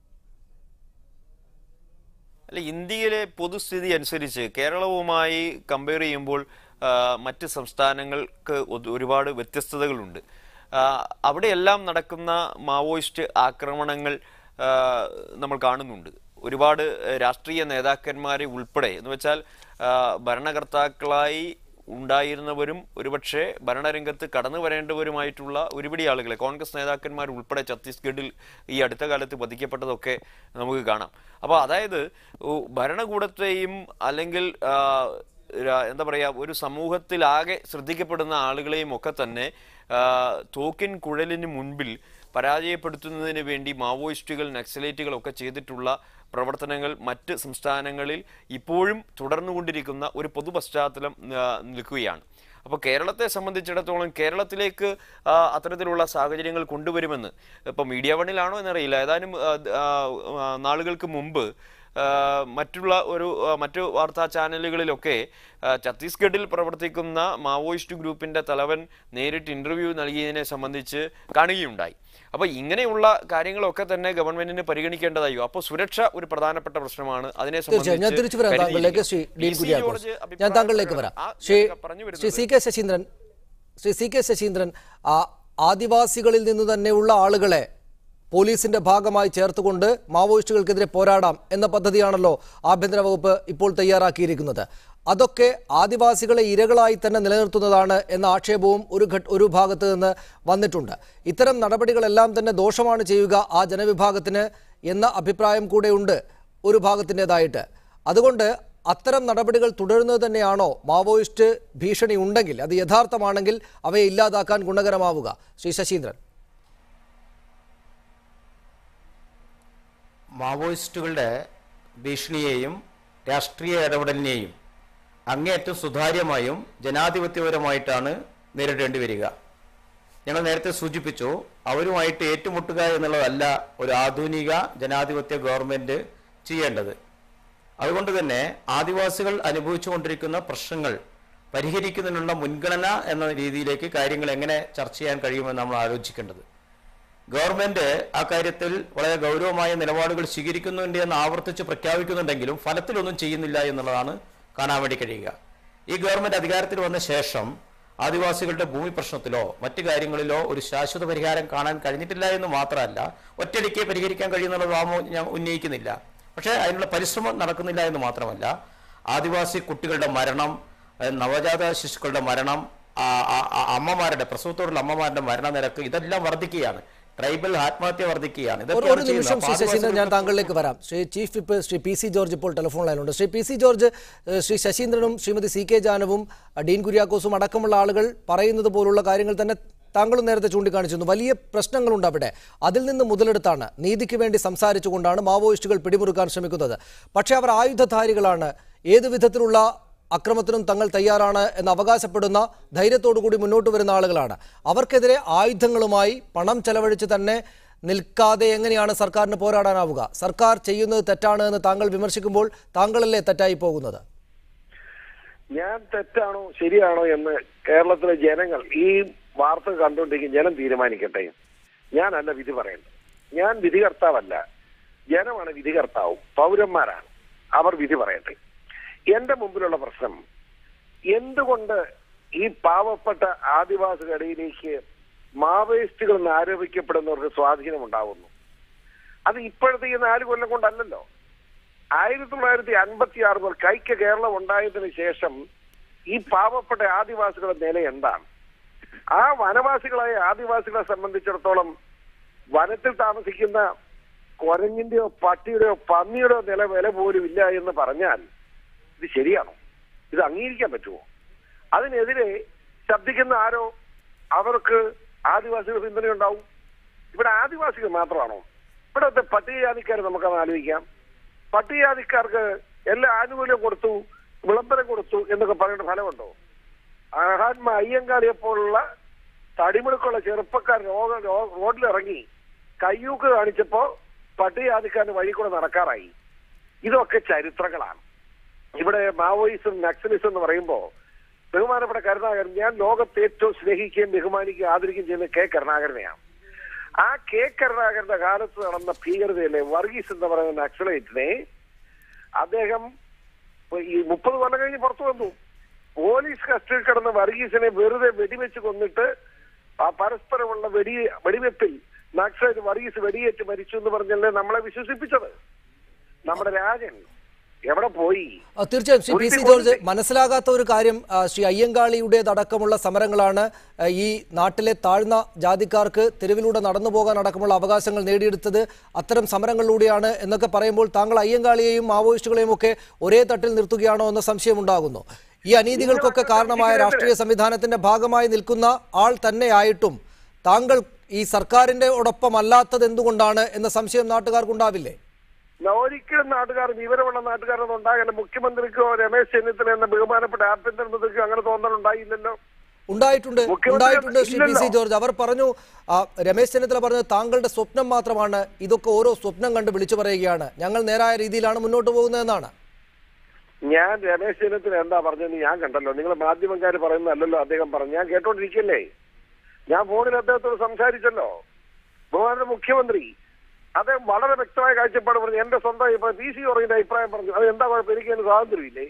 അല്ല ഇന്ത്യയിലെ പൊതുസ്ഥിതി അനുസരിച്ച് കേരളവുമായി കമ്പയർ ചെയ്യുമ്പോൾ ആ, മറ്റ് സംസ്ഥാനങ്ങൾക്ക് ഒ- ഒരുപാട് വ്യത്യസ്തതകളുണ്ട് ആ, അവിടെയെല്ലാം നടക്കുന്ന മാവോയിസ്റ്റ് ആക്രമണങ്ങൾ ആ, നമ്മൾ കാണുന്നുണ്ട് ഒരുപാട് രാഷ്ട്രീയ നേതാക്കന്മാരെ ഉൾപ്പെടെ എന്ന് വെച്ചാൽ ആ, ഭരണകർത്താക്കളായി ഉണ്ടായിരുന്നവരും ഒരുപക്ഷെ ഭരണരംഗത്ത് കടന്നു വരേണ്ടവരുമായിട്ടുള്ള ഒരുപിടി ആളുകളെ കോൺഗ്രസ് നേതാക്കന്മാർ ഉൾപ്പെടെ ഛത്തീസ്ഗഡിൽ ഈ അടുത്ത കാലത്ത് വധിക്കപ്പെട്ടതൊക്കെ നമുക്ക് കാണാം അപ്പോൾ അതായത് ഉ, ഭരണകൂടത്തെയും അല്ലെങ്കിൽ ആ, ര- എന്താ പറയുക ഒരു സമൂഹത്തിലാകെ ശ്രദ്ധിക്കപ്പെടുന്ന ആളുകളെയും ഒക്കെ തന്നെ ആ, തോക്കിൻ കുഴലിന് മുൻപിൽ പരാജയപ്പെടുത്തുന്നതിന് വേണ്ടി മാവോയിസ്റ്റുകൾ നക്സലേറ്റുകൾ ഒക്കെ ചെയ്തിട്ടുള്ള പ്രവർത്തനങ്ങൾ മറ്റ് സംസ്ഥാനങ്ങളിൽ ഇപ്പോഴും തുടർന്നുകൊണ്ടിരിക്കുന്ന ഒരു പൊതു പശ്ചാത്തലം ആ, നിൽക്കുകയാണ് അപ്പോൾ കേരളത്തെ സംബന്ധിച്ചിടത്തോളം കേരളത്തിലേക്ക് ആ, അത്തരത്തിലുള്ള സാഹചര്യങ്ങൾ കൊണ്ടുവരുമെന്ന് ഇപ്പോൾ മീഡിയ വണ്ണിലാണോ എന്നറിയില്ല ഏതാനും ആ, ആ, ആ, നാളുകൾക്ക് മുമ്പ് ആ, മറ്റുള്ള ഒരു ആ, മറ്റു വാർത്താ ചാനലുകളിലൊക്കെ ആ, ഛത്തീസ്ഗഡിൽ പ്രവർത്തിക്കുന്ന മാവോയിസ്റ്റ് ഗ്രൂപ്പിന്റെ തലവൻ നേരിട്ട് ഇന്റർവ്യൂ നൽകിയതിനെ സംബന്ധിച്ച് കാണുകയുണ്ടായി അപ്പോൾ ഇങ്ങനെയുള്ള കാര്യങ്ങളൊക്കെ തന്നെ ഗവൺമെന്റിന് പരിഗണിക്കേണ്ടതായോ അപ്പോൾ സുരക്ഷ ഒരു പ്രധാനപ്പെട്ട പ്രശ്നമാണ് അതിനെ തീർച്ചയായും ഞാൻ തിരിച്ചു വരാം താങ്കളിലേക്ക് ശ്രീ ഡീൻ കുര്യാക്കോസ് ഞാൻ താങ്കളിലേക്ക് വരാം Sree Sree C K Saseendran Sree C K Sasheendran ആ ആദിവാസികളിൽ നിന്ന് തന്നെയുള്ള ആളുകളെ പോലീസിന്റെ ഭാഗമായി ചേർത്തുകൊണ്ട് മാവോയിസ്റ്റുകൾക്കെതിരെ പോരാടാം എന്ന പദ്ധതിയാണല്ലോ ആഭ്യന്തര വകുപ്പ് ഇപ്പോൾ തയ്യാറാക്കിയിരിക്കുന്നത് അതൊക്കെ ആദിവാസികളെ ഇരകളായി തന്നെ നിലനിർത്തുന്നതാണ് എന്ന ആക്ഷേപവും ഒരു ഘട്ട ഒരു ഭാഗത്ത് നിന്ന് വന്നിട്ടുണ്ട് ഇത്തരം നടപടികളെല്ലാം തന്നെ ദോഷമാണ് ചെയ്യുക ആ ജനവിഭാഗത്തിന് എന്ന അഭിപ്രായം കൂടെയുണ്ട് ഒരു ഭാഗത്തിൻ്റെതായിട്ട് അതുകൊണ്ട് അത്തരം നടപടികൾ തുടരുന്നത് തന്നെയാണോ മാവോയിസ്റ്റ് ഭീഷണി ഉണ്ടെങ്കിൽ അത് യഥാർത്ഥമാണെങ്കിൽ അവയെ ഇല്ലാതാക്കാൻ ഗുണകരമാവുക ശ്രീ ശശീന്ദ്രൻ മാവോയിസ്റ്റുകളുടെ ഭീഷണിയെയും രാഷ്ട്രീയ ഇടപെടലിനെയും അങ്ങേയറ്റം സുതാര്യമായും ജനാധിപത്യപരമായിട്ടാണ് നേരിടേണ്ടി വരിക ഞങ്ങൾ നേരത്തെ സൂചിപ്പിച്ചു അവരുമായിട്ട് ഏറ്റുമുട്ടുക എന്നുള്ളതല്ല ഒരു ആധുനിക ജനാധിപത്യ ഗവൺമെന്റ് ചെയ്യേണ്ടത് അതുകൊണ്ട് തന്നെ ആദിവാസികൾ അനുഭവിച്ചുകൊണ്ടിരിക്കുന്ന പ്രശ്നങ്ങൾ പരിഹരിക്കുന്നതിനുള്ള മുൻഗണന എന്ന രീതിയിലേക്ക് കാര്യങ്ങൾ എങ്ങനെ ചർച്ച ചെയ്യാൻ കഴിയുമെന്ന് നമ്മൾ ആലോചിക്കേണ്ടത് ഗവൺമെന്റ് ആ കാര്യത്തിൽ വളരെ ഗൗരവമായ നിലപാടുകൾ സ്വീകരിക്കുന്നുണ്ട് എന്ന് ആവർത്തിച്ച് പ്രഖ്യാപിക്കുന്നുണ്ടെങ്കിലും ഫലത്തിലൊന്നും ചെയ്യുന്നില്ല എന്നുള്ളതാണ് കാണാൻ വേണ്ടി കഴിയുക ഈ ഗവൺമെന്റ് അധികാരത്തിൽ വന്ന ശേഷം ആദിവാസികളുടെ ഭൂമി പ്രശ്നത്തിലോ മറ്റു കാര്യങ്ങളിലോ ഒരു ശാശ്വത പരിഹാരം കാണാൻ കഴിഞ്ഞിട്ടില്ല എന്ന് മാത്രമല്ല ഒറ്റയടിക്ക് പരിഹരിക്കാൻ കഴിയുന്നുള്ള വാമം ഞാൻ ഉന്നയിക്കുന്നില്ല പക്ഷേ അതിനുള്ള പരിശ്രമം നടക്കുന്നില്ല എന്ന് മാത്രമല്ല ആദിവാസി കുട്ടികളുടെ മരണം ഏഹ് നവജാത ശിശുക്കളുടെ മരണം ആ, ആ, ആ, അമ്മമാരുടെ പ്രസവത്തോടുള്ള അമ്മമാരുടെ മരണനിരക്ക് ഇതെല്ലാം വർദ്ധിക്കുകയാണ് ട്രൈബൽ ആത്മഹത്യ വർദ്ധിക്കുകയാണ് ഒരു ഇതൊക്കെയാണ് ഒരു നിമിഷം ചെയ്യുന്നത്. ശ്രീ അപ്പോൾ ശശീന്ദ്രൻ ഞാൻ ആദിവാസികൾക്ക് താങ്കളിലേക്ക് വരാം Sree chief whip Sree P C George ഇപ്പോൾ ടെലിഫോൺ ലൈനുണ്ട് ശ്രീ പി സി ജോർജ് ഏഹ് ശ്രീ ശശീന്ദ്രനും ശ്രീമതി സി കെ ജാനവും അഹ് ഡീൻ കുര്യാക്കോസും അടക്കമുള്ള ആളുകൾ പറയുന്നത് പോലുള്ള കാര്യങ്ങൾ തന്നെ താങ്കളും നേരത്തെ ചൂണ്ടിക്കാണിച്ചിരുന്നു വലിയ പ്രശ്നങ്ങളുണ്ട് അവിടെ അതിൽ നിന്ന് മുതലെടുത്താണ് നീതിക്ക് വേണ്ടി സംസാരിച്ചുകൊണ്ടാണ് മാവോയിസ്റ്റുകൾ പിടിമുറുക്കാൻ ശ്രമിക്കുന്നത് പക്ഷേ അവർ ആയുധധാരികളാണ് ഏത് വിധത്തിലുള്ള അക്രമത്തിനും തങ്ങൾ തയ്യാറാണ് എന്ന് അവകാശപ്പെടുന്ന ധൈര്യത്തോടു കൂടി മുന്നോട്ട് വരുന്ന ആളുകളാണ് അവർക്കെതിരെ ആയുധങ്ങളുമായി പണം ചെലവഴിച്ച് തന്നെ നിൽക്കാതെ എങ്ങനെയാണ് സർക്കാരിന് പോരാടാനാവുക സർക്കാർ ചെയ്യുന്നത് തെറ്റാണ് എന്ന് താങ്കൾ വിമർശിക്കുമ്പോൾ താങ്കളല്ലേ തെറ്റായി പോകുന്നത് ഞാൻ തെറ്റാണോ ശരിയാണോ എന്ന് കേരളത്തിലെ ജനങ്ങൾ ഈ വാർത്ത കണ്ടുകൊണ്ടിരിക്കും ജനം തീരുമാനിക്കട്ടെ ഞാനല്ല വിധി പറയുന്നത് ഞാൻ വിധികർത്താവല്ല ജനമാണ് വിധികർത്താവും പൗരന്മാരാണ് അവർ വിധി പറയട്ടെ എന്റെ മുമ്പിലുള്ള പ്രശ്നം എന്തുകൊണ്ട് ഈ പാവപ്പെട്ട ആദിവാസികളിലേക്ക് മാവോയിസ്റ്റുകൾ എന്ന് ആരോപിക്കപ്പെടുന്നവർക്ക് സ്വാധീനം ഉണ്ടാവുന്നു അത് ഇപ്പോഴത്തെ ഈ നാല് കൊല്ലം കൊണ്ടല്ലല്ലോ ആയിരത്തി തൊള്ളായിരത്തി അൻപത്തി ആറ് മുതൽ കൈക്ക് കേരളം ഉണ്ടായതിനു ശേഷം ഈ പാവപ്പെട്ട ആദിവാസികളുടെ നില എന്താണ് ആ വനവാസികളായ ആദിവാസികളെ സംബന്ധിച്ചിടത്തോളം വനത്തിൽ താമസിക്കുന്ന കുരങ്ങിന്റെയോ പട്ടിയുടെയോ പന്നിയുടെയോ നില വില പോലും ഇല്ല എന്ന് പറഞ്ഞാൽ ഇത് ശരിയാണോ ഇത് അംഗീകരിക്കാൻ പറ്റുമോ അതിനെതിരെ ശബ്ദിക്കുന്ന ആരോ അവർക്ക് ആദിവാസികൾ പിന്തുണയുണ്ടാവും ഇവിടെ ആദിവാസികൾ മാത്രമാണോ ഇവിടുത്തെ പട്ടികജാതിക്കാർ നമുക്കത് ആലോചിക്കാം പട്ടികജാതിക്കാർക്ക് എല്ലാ ആനുകൂല്യം കൊടുത്തു വിളംബരം കൊടുത്തു എന്നൊക്കെ പറയേണ്ട ഫലമുണ്ടോ മഹാത്മാ അയ്യങ്കാളിയെ പോലുള്ള തടിമിടുക്കുള്ള ചെറുപ്പക്കാർ രോഗ രോ- റോഡിലിറങ്ങി കയ്യൂക്ക് കാണിച്ചപ്പോ പട്ടികജാതിക്കാരന് വഴി കൂടെ നടക്കാറായി ഇതൊക്കെ ചരിത്രങ്ങളാണ് ഇവിടെ മാവോയിസം നക്സലിസം എന്ന് പറയുമ്പോ ബഹുമാനപ്പെട്ട കരുണാകരൻ ഞാൻ ലോകത്തെ ഏറ്റവും സ്നേഹിക്കുകയും ബഹുമാനിക്കുകയും ആദരിക്കുകയും ചെയ്യുന്ന കെ കരുണാകരനെയാണ് ആ കെ കരുണാകരന്റെ കാലത്ത് നടന്ന ഭീകരതയിലെ വർഗീസ് എന്ന് പറയുന്ന നക്സലൈറ്റിനെ അദ്ദേഹം ഇപ്പൊ ഈ മുപ്പത് കൊല്ലം കഴിഞ്ഞ് പുറത്തു വന്നു പോലീസ് കസ്റ്റഡിയിൽ കിടന്ന വർഗീസിനെ വെറുതെ വെടിവെച്ച് കൊന്നിട്ട് ആ പരസ്പരമുള്ള വെടി വെടിവെപ്പിൽ നക്സലൈറ്റ് വർഗീസ് വെടിയേറ്റ് മരിച്ചു എന്ന് പറഞ്ഞല്ലേ നമ്മളെ വിശ്വസിപ്പിച്ചത് നമ്മുടെ രാജൻ എവിടെ പോയി ആ, തീർച്ചയായും ശ്രീ പി സി ഒരു- ജോർജ് മനസ്സിലാകാത്ത ഒരു കാര്യം ആ, ശ്രീ അയ്യങ്കാളിയുടേതടക്കമുള്ള സമരങ്ങളാണ് ആ, ഈ നാട്ടിലെ താഴ്ന്ന ജാതിക്കാർക്ക് തെരുവിലൂടെ നടന്നു പോകാൻ അടക്കമുള്ള അവകാശങ്ങൾ നേടിയെടുത്തത് അത്തരം സമരങ്ങളിലൂടെയാണ് എന്നൊക്കെ പറയുമ്പോൾ താങ്കൾ അയ്യങ്കാളിയെയും മാവോയിസ്റ്റുകളെയും ഒക്കെ ഒരേ തട്ടിൽ നിർത്തുകയാണോ എന്ന സംശയമുണ്ടാകുന്നു ഈ അനീതികൾക്കൊക്കെ കാരണമായ രാഷ്ട്രീയ സംവിധാനത്തിന്റെ ഭാഗമായി നിൽക്കുന്ന ആൾ തന്നെയായിട്ടും താങ്കൾ ഈ സർക്കാരിന്റെ ഒടൊപ്പം അല്ലാത്തത് എന്തുകൊണ്ടാണ് എന്ന സംശയം നാട്ടുകാർക്കുണ്ടാവില്ലേ ഒരിക്കലും നാട്ടുകാർ വിവരമുള്ള നാട്ടുകാരൊന്നും ഉണ്ടാകില്ല മുഖ്യമന്ത്രിക്കോ രമേശ് ചെന്നിത്തല എന്ന ബഹുമാനപ്പെട്ട ആഭ്യന്തരമന്ത്രിക്കോ അങ്ങനെ തോന്നലുണ്ടായില്ലല്ലോ ഉണ്ടായിട്ടുണ്ട് മുഖ്യമന്ത്രി ഉണ്ടായിട്ടുണ്ട് ശ്രീ പി സി ഇല്ലല്ലോ. ജോർജ് അവർ പറഞ്ഞു ആ, രമേശ് ചെന്നിത്തല പറഞ്ഞത് താങ്കളുടെ സ്വപ്നം മാത്രമാണ് ഇതൊക്കെ ഓരോ സ്വപ്നം കണ്ട് വിളിച്ചു പറയുകയാണ് ഞങ്ങൾ നേരായ രീതിയിലാണ് മുന്നോട്ട് പോകുന്നതെന്നാണ് ഞാൻ രമേശ് ചെന്നിത്തല എന്താ പറഞ്ഞതെന്ന് ഞാൻ കണ്ടല്ലോ നിങ്ങൾ മാധ്യമക്കാർ പറയുന്നതല്ലല്ലോ അദ്ദേഹം പറഞ്ഞു ഞാൻ കേട്ടോണ്ടിരിക്കല്ലേ ഞാൻ ഫോണിൽ അദ്ദേഹത്തോട് സംസാരിച്ചല്ലോ ബഹുമാനപ്പെട്ട മുഖ്യമന്ത്രി അദ്ദേഹം വളരെ വ്യക്തമായ കാഴ്ചപ്പാട് പറഞ്ഞു എന്റെ സ്വന്തം ഇപ്പൊ പി സി ഓറിന്റെ അഭിപ്രായം പറഞ്ഞു അത് എന്താ കുഴപ്പം എനിക്ക് അതിന് സ്വാതന്ത്ര്യമില്ലേ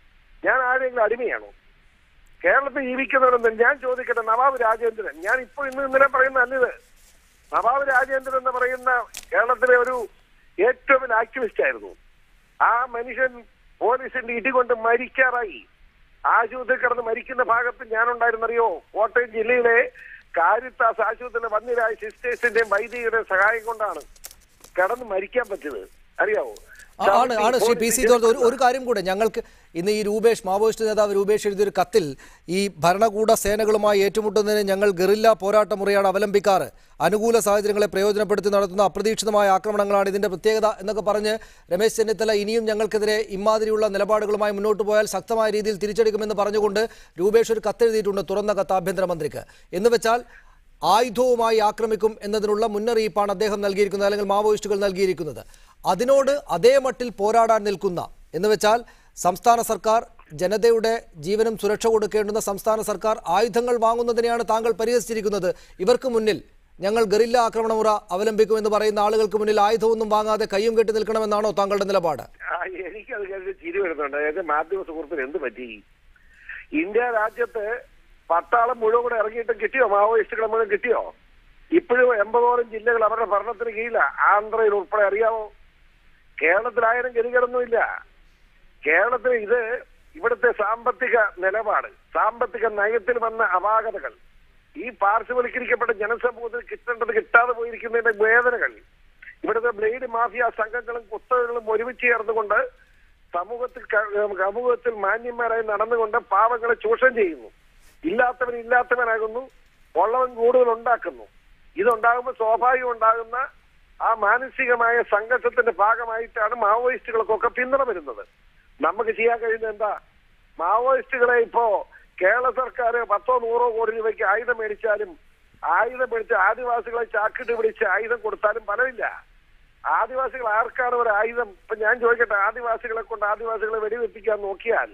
ഞാൻ ആരെങ്കിലും അടിമയാണോ കേരളത്തിൽ ജീവിക്കുന്നവരെന്ന് ഞാൻ ചോദിക്കട്ടെ നവാബ് രാജേന്ദ്രൻ ഞാൻ ഇപ്പോൾ ഇന്ന് ഇന്നലെ പറയുന്ന അല്ലിത് നവാബ് രാജേന്ദ്രൻ എന്ന് പറയുന്ന കേരളത്തിലെ ഒരു ഏറ്റവും വലിയ ആക്ടിവിസ്റ്റ് ആയിരുന്നു ആ മനുഷ്യൻ പോലീസിന്റെ ഇടികൊണ്ട് മരിക്കാറായി ആശുപത്രി കിടന്ന് മരിക്കുന്ന ഭാഗത്ത് ഞാനുണ്ടായിരുന്നറിയോ കോട്ടയം ജില്ലയിലെ കാരിത്താസ് ആശുപത്രിയിലെ വന്നിരായ സിസ്റ്റേഴ്സിന്റെയും വൈദികരുടെയും സഹായം കൊണ്ടാണ് കിടന്ന് മരിക്കാൻ പറ്റിയത് അറിയാവോ ആ, ആണ് ആണ് ശ്രീ പി സി ജോർജ് ഒരു ഒരു കാര്യം കൂടെ ഞങ്ങൾക്ക് ഇന്ന് ഈ രൂപേഷ് മാവോയിസ്റ്റ് നേതാവ് രൂപേഷ് എഴുതിയൊരു കത്തിൽ ഈ ഭരണകൂട സേനകളുമായി ഏറ്റുമുട്ടുന്നതിന് ഞങ്ങൾ ഗറില്ല പോരാട്ട മുറയാണ് അവലംബിക്കാറ് അനുകൂല സാഹചര്യങ്ങളെ പ്രയോജനപ്പെടുത്തി നടത്തുന്ന അപ്രതീക്ഷിതമായ ആക്രമണങ്ങളാണ് ഇതിന്റെ പ്രത്യേകത എന്നൊക്കെ പറഞ്ഞ് രമേശ് ചെന്നിത്തല ഇനിയും ഞങ്ങൾക്കെതിരെ ഇമാതിരിയുള്ള നിലപാടുകളുമായി മുന്നോട്ട് പോയാൽ ശക്തമായ രീതിയിൽ തിരിച്ചടിക്കുമെന്ന് പറഞ്ഞുകൊണ്ട് രൂപേഷ് ഒരു കത്തെഴുതിയിട്ടുണ്ട് തുറന്ന കത്ത് ആഭ്യന്തരമന്ത്രിക്ക് എന്ന് വെച്ചാൽ ആയുധവുമായി ആക്രമിക്കും എന്നതിനുള്ള മുന്നറിയിപ്പാണ് അദ്ദേഹം നൽകിയിരിക്കുന്നത് അല്ലെങ്കിൽ മാവോയിസ്റ്റുകൾ നൽകിയിരിക്കുന്നത് അതിനോട് അതേ മട്ടിൽ പോരാടാൻ നിൽക്കുന്ന എന്ന് വെച്ചാൽ സംസ്ഥാന സർക്കാർ ജനതയുടെ ജീവനും സുരക്ഷ കൊടുക്കേണ്ടുന്ന സംസ്ഥാന സർക്കാർ ആയുധങ്ങൾ വാങ്ങുന്നതിനെയാണ് താങ്കൾ പരിഹസിച്ചിരിക്കുന്നത് ഇവർക്ക് മുന്നിൽ ഞങ്ങൾ ഗറില്ല ആക്രമണമുറ അവലംബിക്കുമെന്ന് പറയുന്ന ആളുകൾക്ക് മുന്നിൽ ആയുധമൊന്നും വാങ്ങാതെ കയ്യും കെട്ടി നിൽക്കണമെന്നാണോ താങ്കളുടെ നിലപാട് ആ, എനിക്കത് കേട്ട് ചിരി വരുന്നുണ്ട് എന്റെ മാധ്യമ സുഹൃത്തിന് എന്ത് പറ്റി ഇന്ത്യ രാജ്യത്ത് പട്ടാളം മുഴുവൻ കൂടെ ഇറങ്ങിയിട്ട് കിട്ടിയോ മാവോയിസ്റ്റുകളെ മുഴുവൻ കിട്ടിയോ ഇപ്പോഴും എൺപതോളം ജില്ലകൾ അവരുടെ ഭരണത്തിന് കീഴിലാണ് ആന്ധ്രയിൽ ഉൾപ്പെടെ അറിയാമോ കേരളത്തിലായാലും ഗതികളൊന്നുമില്ല കേരളത്തിൽ ഇത് ഇവിടുത്തെ സാമ്പത്തിക നിലപാട് സാമ്പത്തിക നയത്തിൽ വന്ന അപാകതകൾ ഈ പാർശ്വവൽക്കരിക്കപ്പെട്ട ജനസമൂഹത്തിൽ കിട്ടേണ്ടത് കിട്ടാതെ പോയിരിക്കുന്നതിന്റെ വേദനകൾ ഇവിടുത്തെ ബ്ലേഡ് മാഫിയ സംഘങ്ങളും കുത്തകകളും ഒരുമിച്ച് ചേർന്നുകൊണ്ട് സമൂഹത്തിൽ ക- സമൂഹത്തിൽ മാന്യന്മാരായി നടന്നുകൊണ്ട് പാവങ്ങളെ ചൂഷണം ചെയ്യുന്നു ഇല്ലാത്തവൻ ഇല്ലാത്തവനാകുന്നു ഉള്ളവൻ കൂടുതൽ ഉണ്ടാക്കുന്നു ഇതുണ്ടാകുമ്പോൾ സ്വാഭാവികം ഉണ്ടാകുന്ന ആ മാനസികമായ സംഘർഷത്തിന്റെ ഭാഗമായിട്ടാണ് മാവോയിസ്റ്റുകൾക്കൊക്കെ പിന്തുണ വരുന്നത് നമുക്ക് ചെയ്യാൻ കഴിയുന്നത് എന്താ മാവോയിസ്റ്റുകളെ ഇപ്പോ കേരള സർക്കാർ പത്തോ നൂറോ കോടി രൂപയ്ക്ക് ആയുധം മേടിച്ചാലും ആയുധം മേടിച്ച് ആദിവാസികളെ ചാക്കിട്ട് പിടിച്ച് ആയുധം കൊടുത്താലും ഫലമില്ല ആദിവാസികൾ ആർക്കാണ് ഒരു ആയുധം ഇപ്പൊ ഞാൻ ചോദിക്കട്ടെ ആദിവാസികളെ കൊണ്ട് ആദിവാസികളെ വെടിവെപ്പിക്കാൻ നോക്കിയാൽ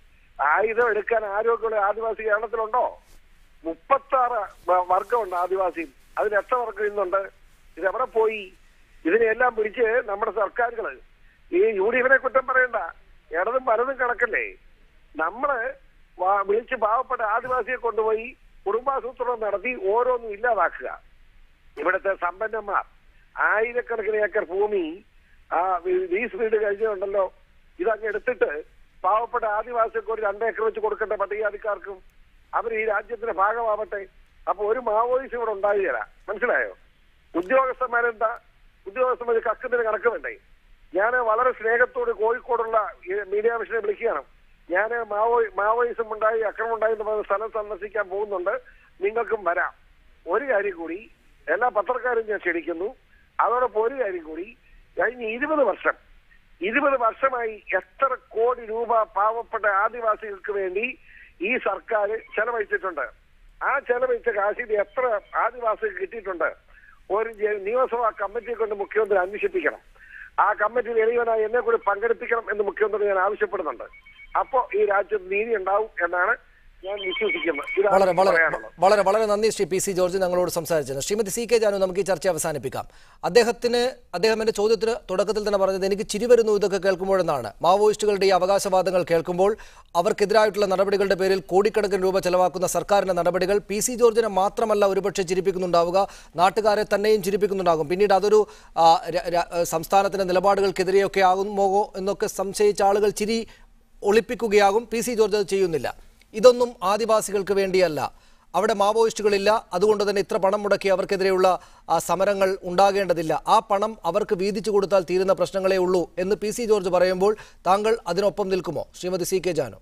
ആയുധം എടുക്കാൻ ആരോഗ്യമുള്ള ആദിവാസി കേരളത്തിലുണ്ടോ മുപ്പത്താറ് വ- വർഗമുണ്ട് ആദിവാസി അതിൽ എത്ര വർഗം ഇന്നുണ്ട് ഇതെവിടെ പോയി ഇതിനെല്ലാം പിടിച്ച് നമ്മുടെ സർക്കാരുകള് ഈ യു ഡി എഫിനെ കുറ്റം പറയണ്ട ഇടതും വലതും കണക്കല്ലേ നമ്മള് വാ- വിളിച്ച് പാവപ്പെട്ട ആദിവാസിയെ കൊണ്ടുപോയി കുടുംബാസൂത്രണം നടത്തി ഓരോന്നും ഇല്ലാതാക്കുക ഇവിടുത്തെ സമ്പന്നന്മാർ ആയിരക്കണക്കിന് ഏക്കർ ഭൂമി ആ വി- ലീസ് വീട് കഴിഞ്ഞുണ്ടല്ലോ ഇതങ്ങ് എടുത്തിട്ട് പാവപ്പെട്ട ആദിവാസികൾക്ക് ഒരു രണ്ടേക്കർ വെച്ച് കൊടുക്കേണ്ട പട്ടികജാതിക്കാർക്കും അവർ ഈ രാജ്യത്തിന്റെ ഭാഗമാവട്ടെ അപ്പൊ ഒരു മാവോയിസ്റ്റ് ഇവിടെ ഉണ്ടാകുകയില്ല മനസ്സിലായോ ഉദ്യോഗസ്ഥന്മാരെന്താ ഉദ്യോഗസ്ഥന്മാർ കക്കുന്നതിന് കണക്ക് വേണ്ടേ ഞാൻ വളരെ സ്നേഹത്തോട് കോഴിക്കോടുള്ള ഈ മീഡിയ മിഷനെ വിളിക്കുകയാണ് ഞാൻ മാവോ മാവോയിസം ഉണ്ടായി അക്രമം ഉണ്ടായി എന്ന് പറഞ്ഞ സ്ഥലം സന്ദർശിക്കാൻ പോകുന്നുണ്ട് നിങ്ങൾക്കും വരാം ഒരു കാര്യം കൂടി എല്ലാ പത്രക്കാരും ഞാൻ ക്ഷണിക്കുന്നു അതോടൊപ്പം ഒരു കാര്യം കൂടി കഴിഞ്ഞ ഇരുപത് വർഷം ഇരുപത് വർഷമായി എത്ര കോടി രൂപ പാവപ്പെട്ട ആദിവാസികൾക്ക് വേണ്ടി ഈ സർക്കാർ ചെലവഴിച്ചിട്ടുണ്ട് ആ ചെലവഴിച്ച കാശിൽ എത്ര ആദിവാസികൾക്ക് കിട്ടിയിട്ടുണ്ട് ഒരു ജ- നിയമസഭാ കമ്മിറ്റിയെ കൊണ്ട് മുഖ്യമന്ത്രി അന്വേഷിപ്പിക്കണം ആ കമ്മിറ്റിയിൽ എളിയവനായി എന്നെ കൂടി പങ്കെടുപ്പിക്കണം എന്ന് മുഖ്യമന്ത്രി ഞാൻ ആവശ്യപ്പെടുന്നുണ്ട് അപ്പോ ഈ രാജ്യത്ത് നീതി ഉണ്ടാവും എന്നാണ് ഞാൻ വിശ്വസിക്കുന്നു ഇതാണ് വളരെ എനിക്ക് വളരെ പറയാനുള്ളത് വളരെ വളരെ നന്ദി ശ്രീ പി സി ജോർജ് ഞങ്ങളോട് സംസാരിച്ചത് ശ്രീമതി സി കെ ജാനു നമുക്ക് ഈ ചർച്ച അവസാനിപ്പിക്കാം അദ്ദേഹത്തിന് അദ്ദേഹം എന്റെ ചോദ്യത്തിന് തുടക്കത്തിൽ തന്നെ പറഞ്ഞത് എനിക്ക് ചിരി വരുന്നു ഇതൊക്കെ കേൾക്കുമ്പോഴെന്നാണ് മാവോയിസ്റ്റുകളുടെ ഈ അവകാശവാദങ്ങൾ കേൾക്കുമ്പോൾ അവർക്കെതിരായിട്ടുള്ള നടപടികളുടെ പേരിൽ കോടിക്കണക്കിന് രൂപ ചെലവാക്കുന്ന സർക്കാരിന്റെ നടപടികൾ പി സി ജോർജിനെ മാത്രമല്ല ഒരുപക്ഷെ ചിരിപ്പിക്കുന്നുണ്ടാവുക നാട്ടുകാരെ തന്നെയും ചിരിപ്പിക്കുന്നുണ്ടാകും പിന്നീട് അതൊരു ആ, ര- ര- സംസ്ഥാനത്തിന്റെ നിലപാടുകൾക്കെതിരെയൊക്കെ ആകുമോ എന്നൊക്കെ സംശയിച്ച ആളുകൾ ചിരി ഒളിപ്പിക്കുകയാകും പി സി ജോർജ് അത് ചെയ്യുന്നില്ല ഇതൊന്നും ആദിവാസികൾക്ക് വേണ്ടിയല്ല അവിടെ മാവോയിസ്റ്റുകളില്ല അതുകൊണ്ട് തന്നെ ഇത്ര പണം മുടക്കി അവർക്കെതിരെയുള്ള ആ, സമരങ്ങൾ ഉണ്ടാകേണ്ടതില്ല ആ പണം അവർക്ക് വീതിച്ചു കൊടുത്താൽ തീരുന്ന പ്രശ്നങ്ങളേ ഉള്ളൂ എന്ന് പി സി ജോർജ് പറയുമ്പോൾ താങ്കൾ അതിനൊപ്പം നിൽക്കുമോ Srimathi C K Janu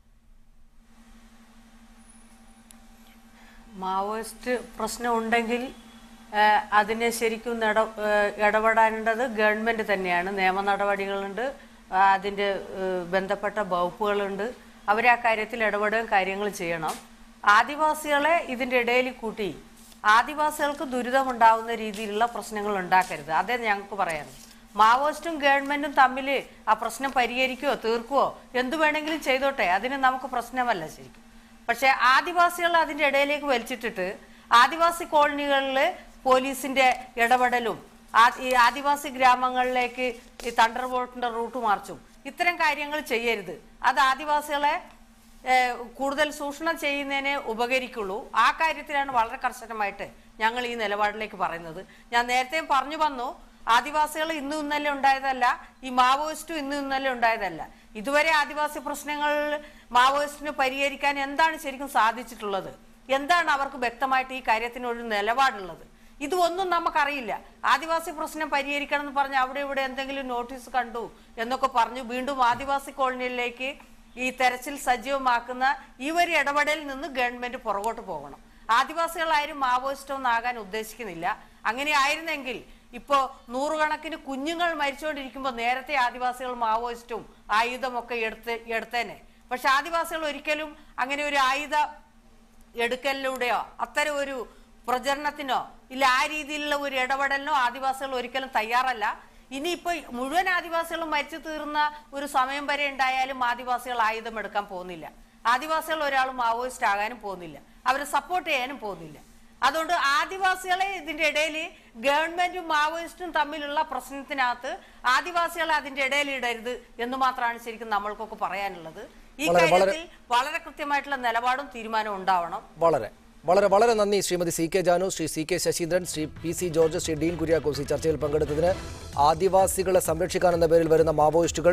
Maoist പ്രശ്നം ഉണ്ടെങ്കിൽ ഏഹ്, അതിനെ ശരിക്കും നട ഏഹ്, ഇടപെടേണ്ടത് ഗവൺമെന്റ് തന്നെയാണ് നിയമ നടപടികളുണ്ട് ആ, അതിന്റെ ഏഹ്, ബന്ധപ്പെട്ട വകുപ്പുകളുണ്ട് അവർ ആ കാര്യത്തിൽ ഇടപെടുകയും കാര്യങ്ങൾ ചെയ്യണം ആദിവാസികളെ ഇതിന്റെ ഇടയിൽ കൂട്ടി ആദിവാസികൾക്ക് ദുരിതമുണ്ടാവുന്ന രീതിയിലുള്ള പ്രശ്നങ്ങൾ ഉണ്ടാക്കരുത് അതേ ഞങ്ങൾക്ക് പറയാനുള്ളൂ മാവോയിസ്റ്റും ഗവൺമെന്റും തമ്മിൽ ആ പ്രശ്നം പരിഹരിക്കുകയോ തീർക്കുകയോ എന്തു വേണമെങ്കിലും ചെയ്തോട്ടെ അതിന് നമുക്ക് പ്രശ്നമല്ല ശരിക്കും പക്ഷെ ആദിവാസികൾ അതിന്റെ ഇടയിലേക്ക് വലിച്ചിട്ടിട്ട് ആദിവാസി കോളനികളിൽ പോലീസിന്റെ ഇടപെടലും ആ- ഈ ആദിവാസി ഗ്രാമങ്ങളിലേക്ക് ഈ തണ്ടർ ബോൾട്ടിന്റെ റൂട്ട് മാർച്ചും ഇത്തരം കാര്യങ്ങൾ ചെയ്യരുത് അത് ആദിവാസികളെ ഏഹ്, കൂടുതൽ ചൂഷണം ചെയ്യുന്നതിനെ ഉപകരിക്കുള്ളൂ ആ കാര്യത്തിലാണ് വളരെ കർശനമായിട്ട് ഞങ്ങൾ ഈ നിലപാടിലേക്ക് പറയുന്നത് ഞാൻ നേരത്തെയും പറഞ്ഞു വന്നു ആദിവാസികൾ ഇന്നും ഇന്നലെ ഉണ്ടായതല്ല ഈ മാവോയിസ്റ്റും ഇന്നും ഇന്നലെ ഉണ്ടായതല്ല ഇതുവരെ ആദിവാസി പ്രശ്നങ്ങൾ മാവോയിസ്റ്റിന് പരിഹരിക്കാൻ എന്താണ് ശരിക്കും സാധിച്ചിട്ടുള്ളത് എന്താണ് അവർക്ക് വ്യക്തമായിട്ട് ഈ കാര്യത്തിന് ഒരു നിലപാടുള്ളത് ഇതൊന്നും നമുക്കറിയില്ല ആദിവാസി പ്രശ്നം പരിഹരിക്കണം എന്ന് പറഞ്ഞ് അവിടെ ഇവിടെ എന്തെങ്കിലും നോട്ടീസ് കണ്ടു എന്നൊക്കെ പറഞ്ഞു വീണ്ടും ആദിവാസി കോളനിയിലേക്ക് ഈ തെരച്ചിൽ സജീവമാക്കുന്ന ഈ ഒരു ഇടപെടലിൽ നിന്ന് ഗവൺമെന്റ് പുറകോട്ട് പോകണം ആദിവാസികളാരും മാവോയിസ്റ്റ് ഒന്നും ആകാൻ ഉദ്ദേശിക്കുന്നില്ല അങ്ങനെ ആയിരുന്നെങ്കിൽ ഇപ്പോ നൂറുകണക്കിന് കുഞ്ഞുങ്ങൾ മരിച്ചുകൊണ്ടിരിക്കുമ്പോൾ നേരത്തെ ആദിവാസികൾ മാവോയിസ്റ്റും ആയുധമൊക്കെ എടുത്ത് എടുത്തേനെ പക്ഷെ ആദിവാസികൾ ഒരിക്കലും അങ്ങനെ ഒരു ആയുധ എടുക്കലിലൂടെയോ അത്തരം ഒരു പ്രചരണത്തിനോ ഇല്ല ആ രീതിയിലുള്ള ഒരു ഇടപെടലിനോ ആദിവാസികൾ ഒരിക്കലും തയ്യാറല്ല ഇനിയിപ്പോ മുഴുവൻ ആദിവാസികളും മരിച്ചു തീർന്ന ഒരു സമയം വരെ ഉണ്ടായാലും ആദിവാസികൾ ആയുധം എടുക്കാൻ പോകുന്നില്ല ആദിവാസികൾ ഒരാൾ മാവോയിസ്റ്റ് ആകാനും പോകുന്നില്ല അവരെ സപ്പോർട്ട് ചെയ്യാനും പോകുന്നില്ല അതുകൊണ്ട് ആദിവാസികളെ ഇതിന്റെ ഇടയിൽ ഗവൺമെന്റും മാവോയിസ്റ്റും തമ്മിലുള്ള പ്രശ്നത്തിനകത്ത് ആദിവാസികളെ അതിന്റെ ഇടയിൽ ഇടരുത് എന്ന് മാത്രമാണ് ശരിക്കും നമ്മൾക്കൊക്കെ പറയാനുള്ളത് ഈ വളരെ- വളരെ- കാര്യത്തിൽ വളരെ കൃത്യമായിട്ടുള്ള നിലപാടും തീരുമാനവും ഉണ്ടാവണം വളരെ വളരെ വളരെ നന്ദി Shrimati C K Janu Shri C K Saseendran Shri P C George Shri Dean Kuriakose ഈ ചർച്ചയിൽ പങ്കെടുത്തതിന് ആദിവാസികളെ സംരക്ഷിക്കാൻ എന്ന പേരിൽ വരുന്ന മാവോയിസ്റ്റുകൾ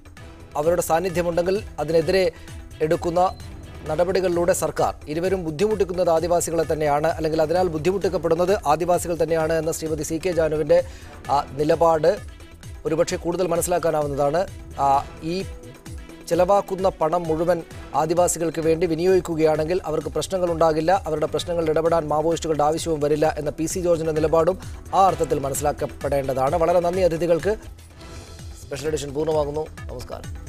അവരുടെ സാന്നിധ്യമുണ്ടെങ്കിൽ അതിനെതിരെ എടുക്കുന്ന നടപടികളിലൂടെ സർക്കാർ ഇരുവരും ബുദ്ധിമുട്ടിക്കുന്നത് ആദിവാസികളെ തന്നെയാണ് അല്ലെങ്കിൽ അതിനാൽ ബുദ്ധിമുട്ടിക്കപ്പെടുന്നത് ആദിവാസികൾ തന്നെയാണ് എന്ന ശ്രീമതി സി കെ ജാനുവിൻ്റെ ആ, നിലപാട് ഒരുപക്ഷെ കൂടുതൽ മനസ്സിലാക്കാനാവുന്നതാണ് ആ, ഈ ചെലവാക്കുന്ന പണം മുഴുവൻ ആദിവാസികൾക്ക് വേണ്ടി വിനിയോഗിക്കുകയാണെങ്കിൽ അവർക്ക് പ്രശ്നങ്ങൾ ഉണ്ടാകില്ല അവരുടെ പ്രശ്നങ്ങളിൽ ഇടപെടാൻ മാവോയിസ്റ്റുകളുടെ ആവശ്യവും വരില്ല എന്ന പി സി ജോർജിന്റെ നിലപാടും ആ അർത്ഥത്തിൽ മനസ്സിലാക്കപ്പെടേണ്ടതാണ് വളരെ നന്ദി അതിഥികൾക്ക് സ്പെഷ്യൽ എഡിഷൻ പൂർണ്ണമാകുന്നു നമസ്കാരം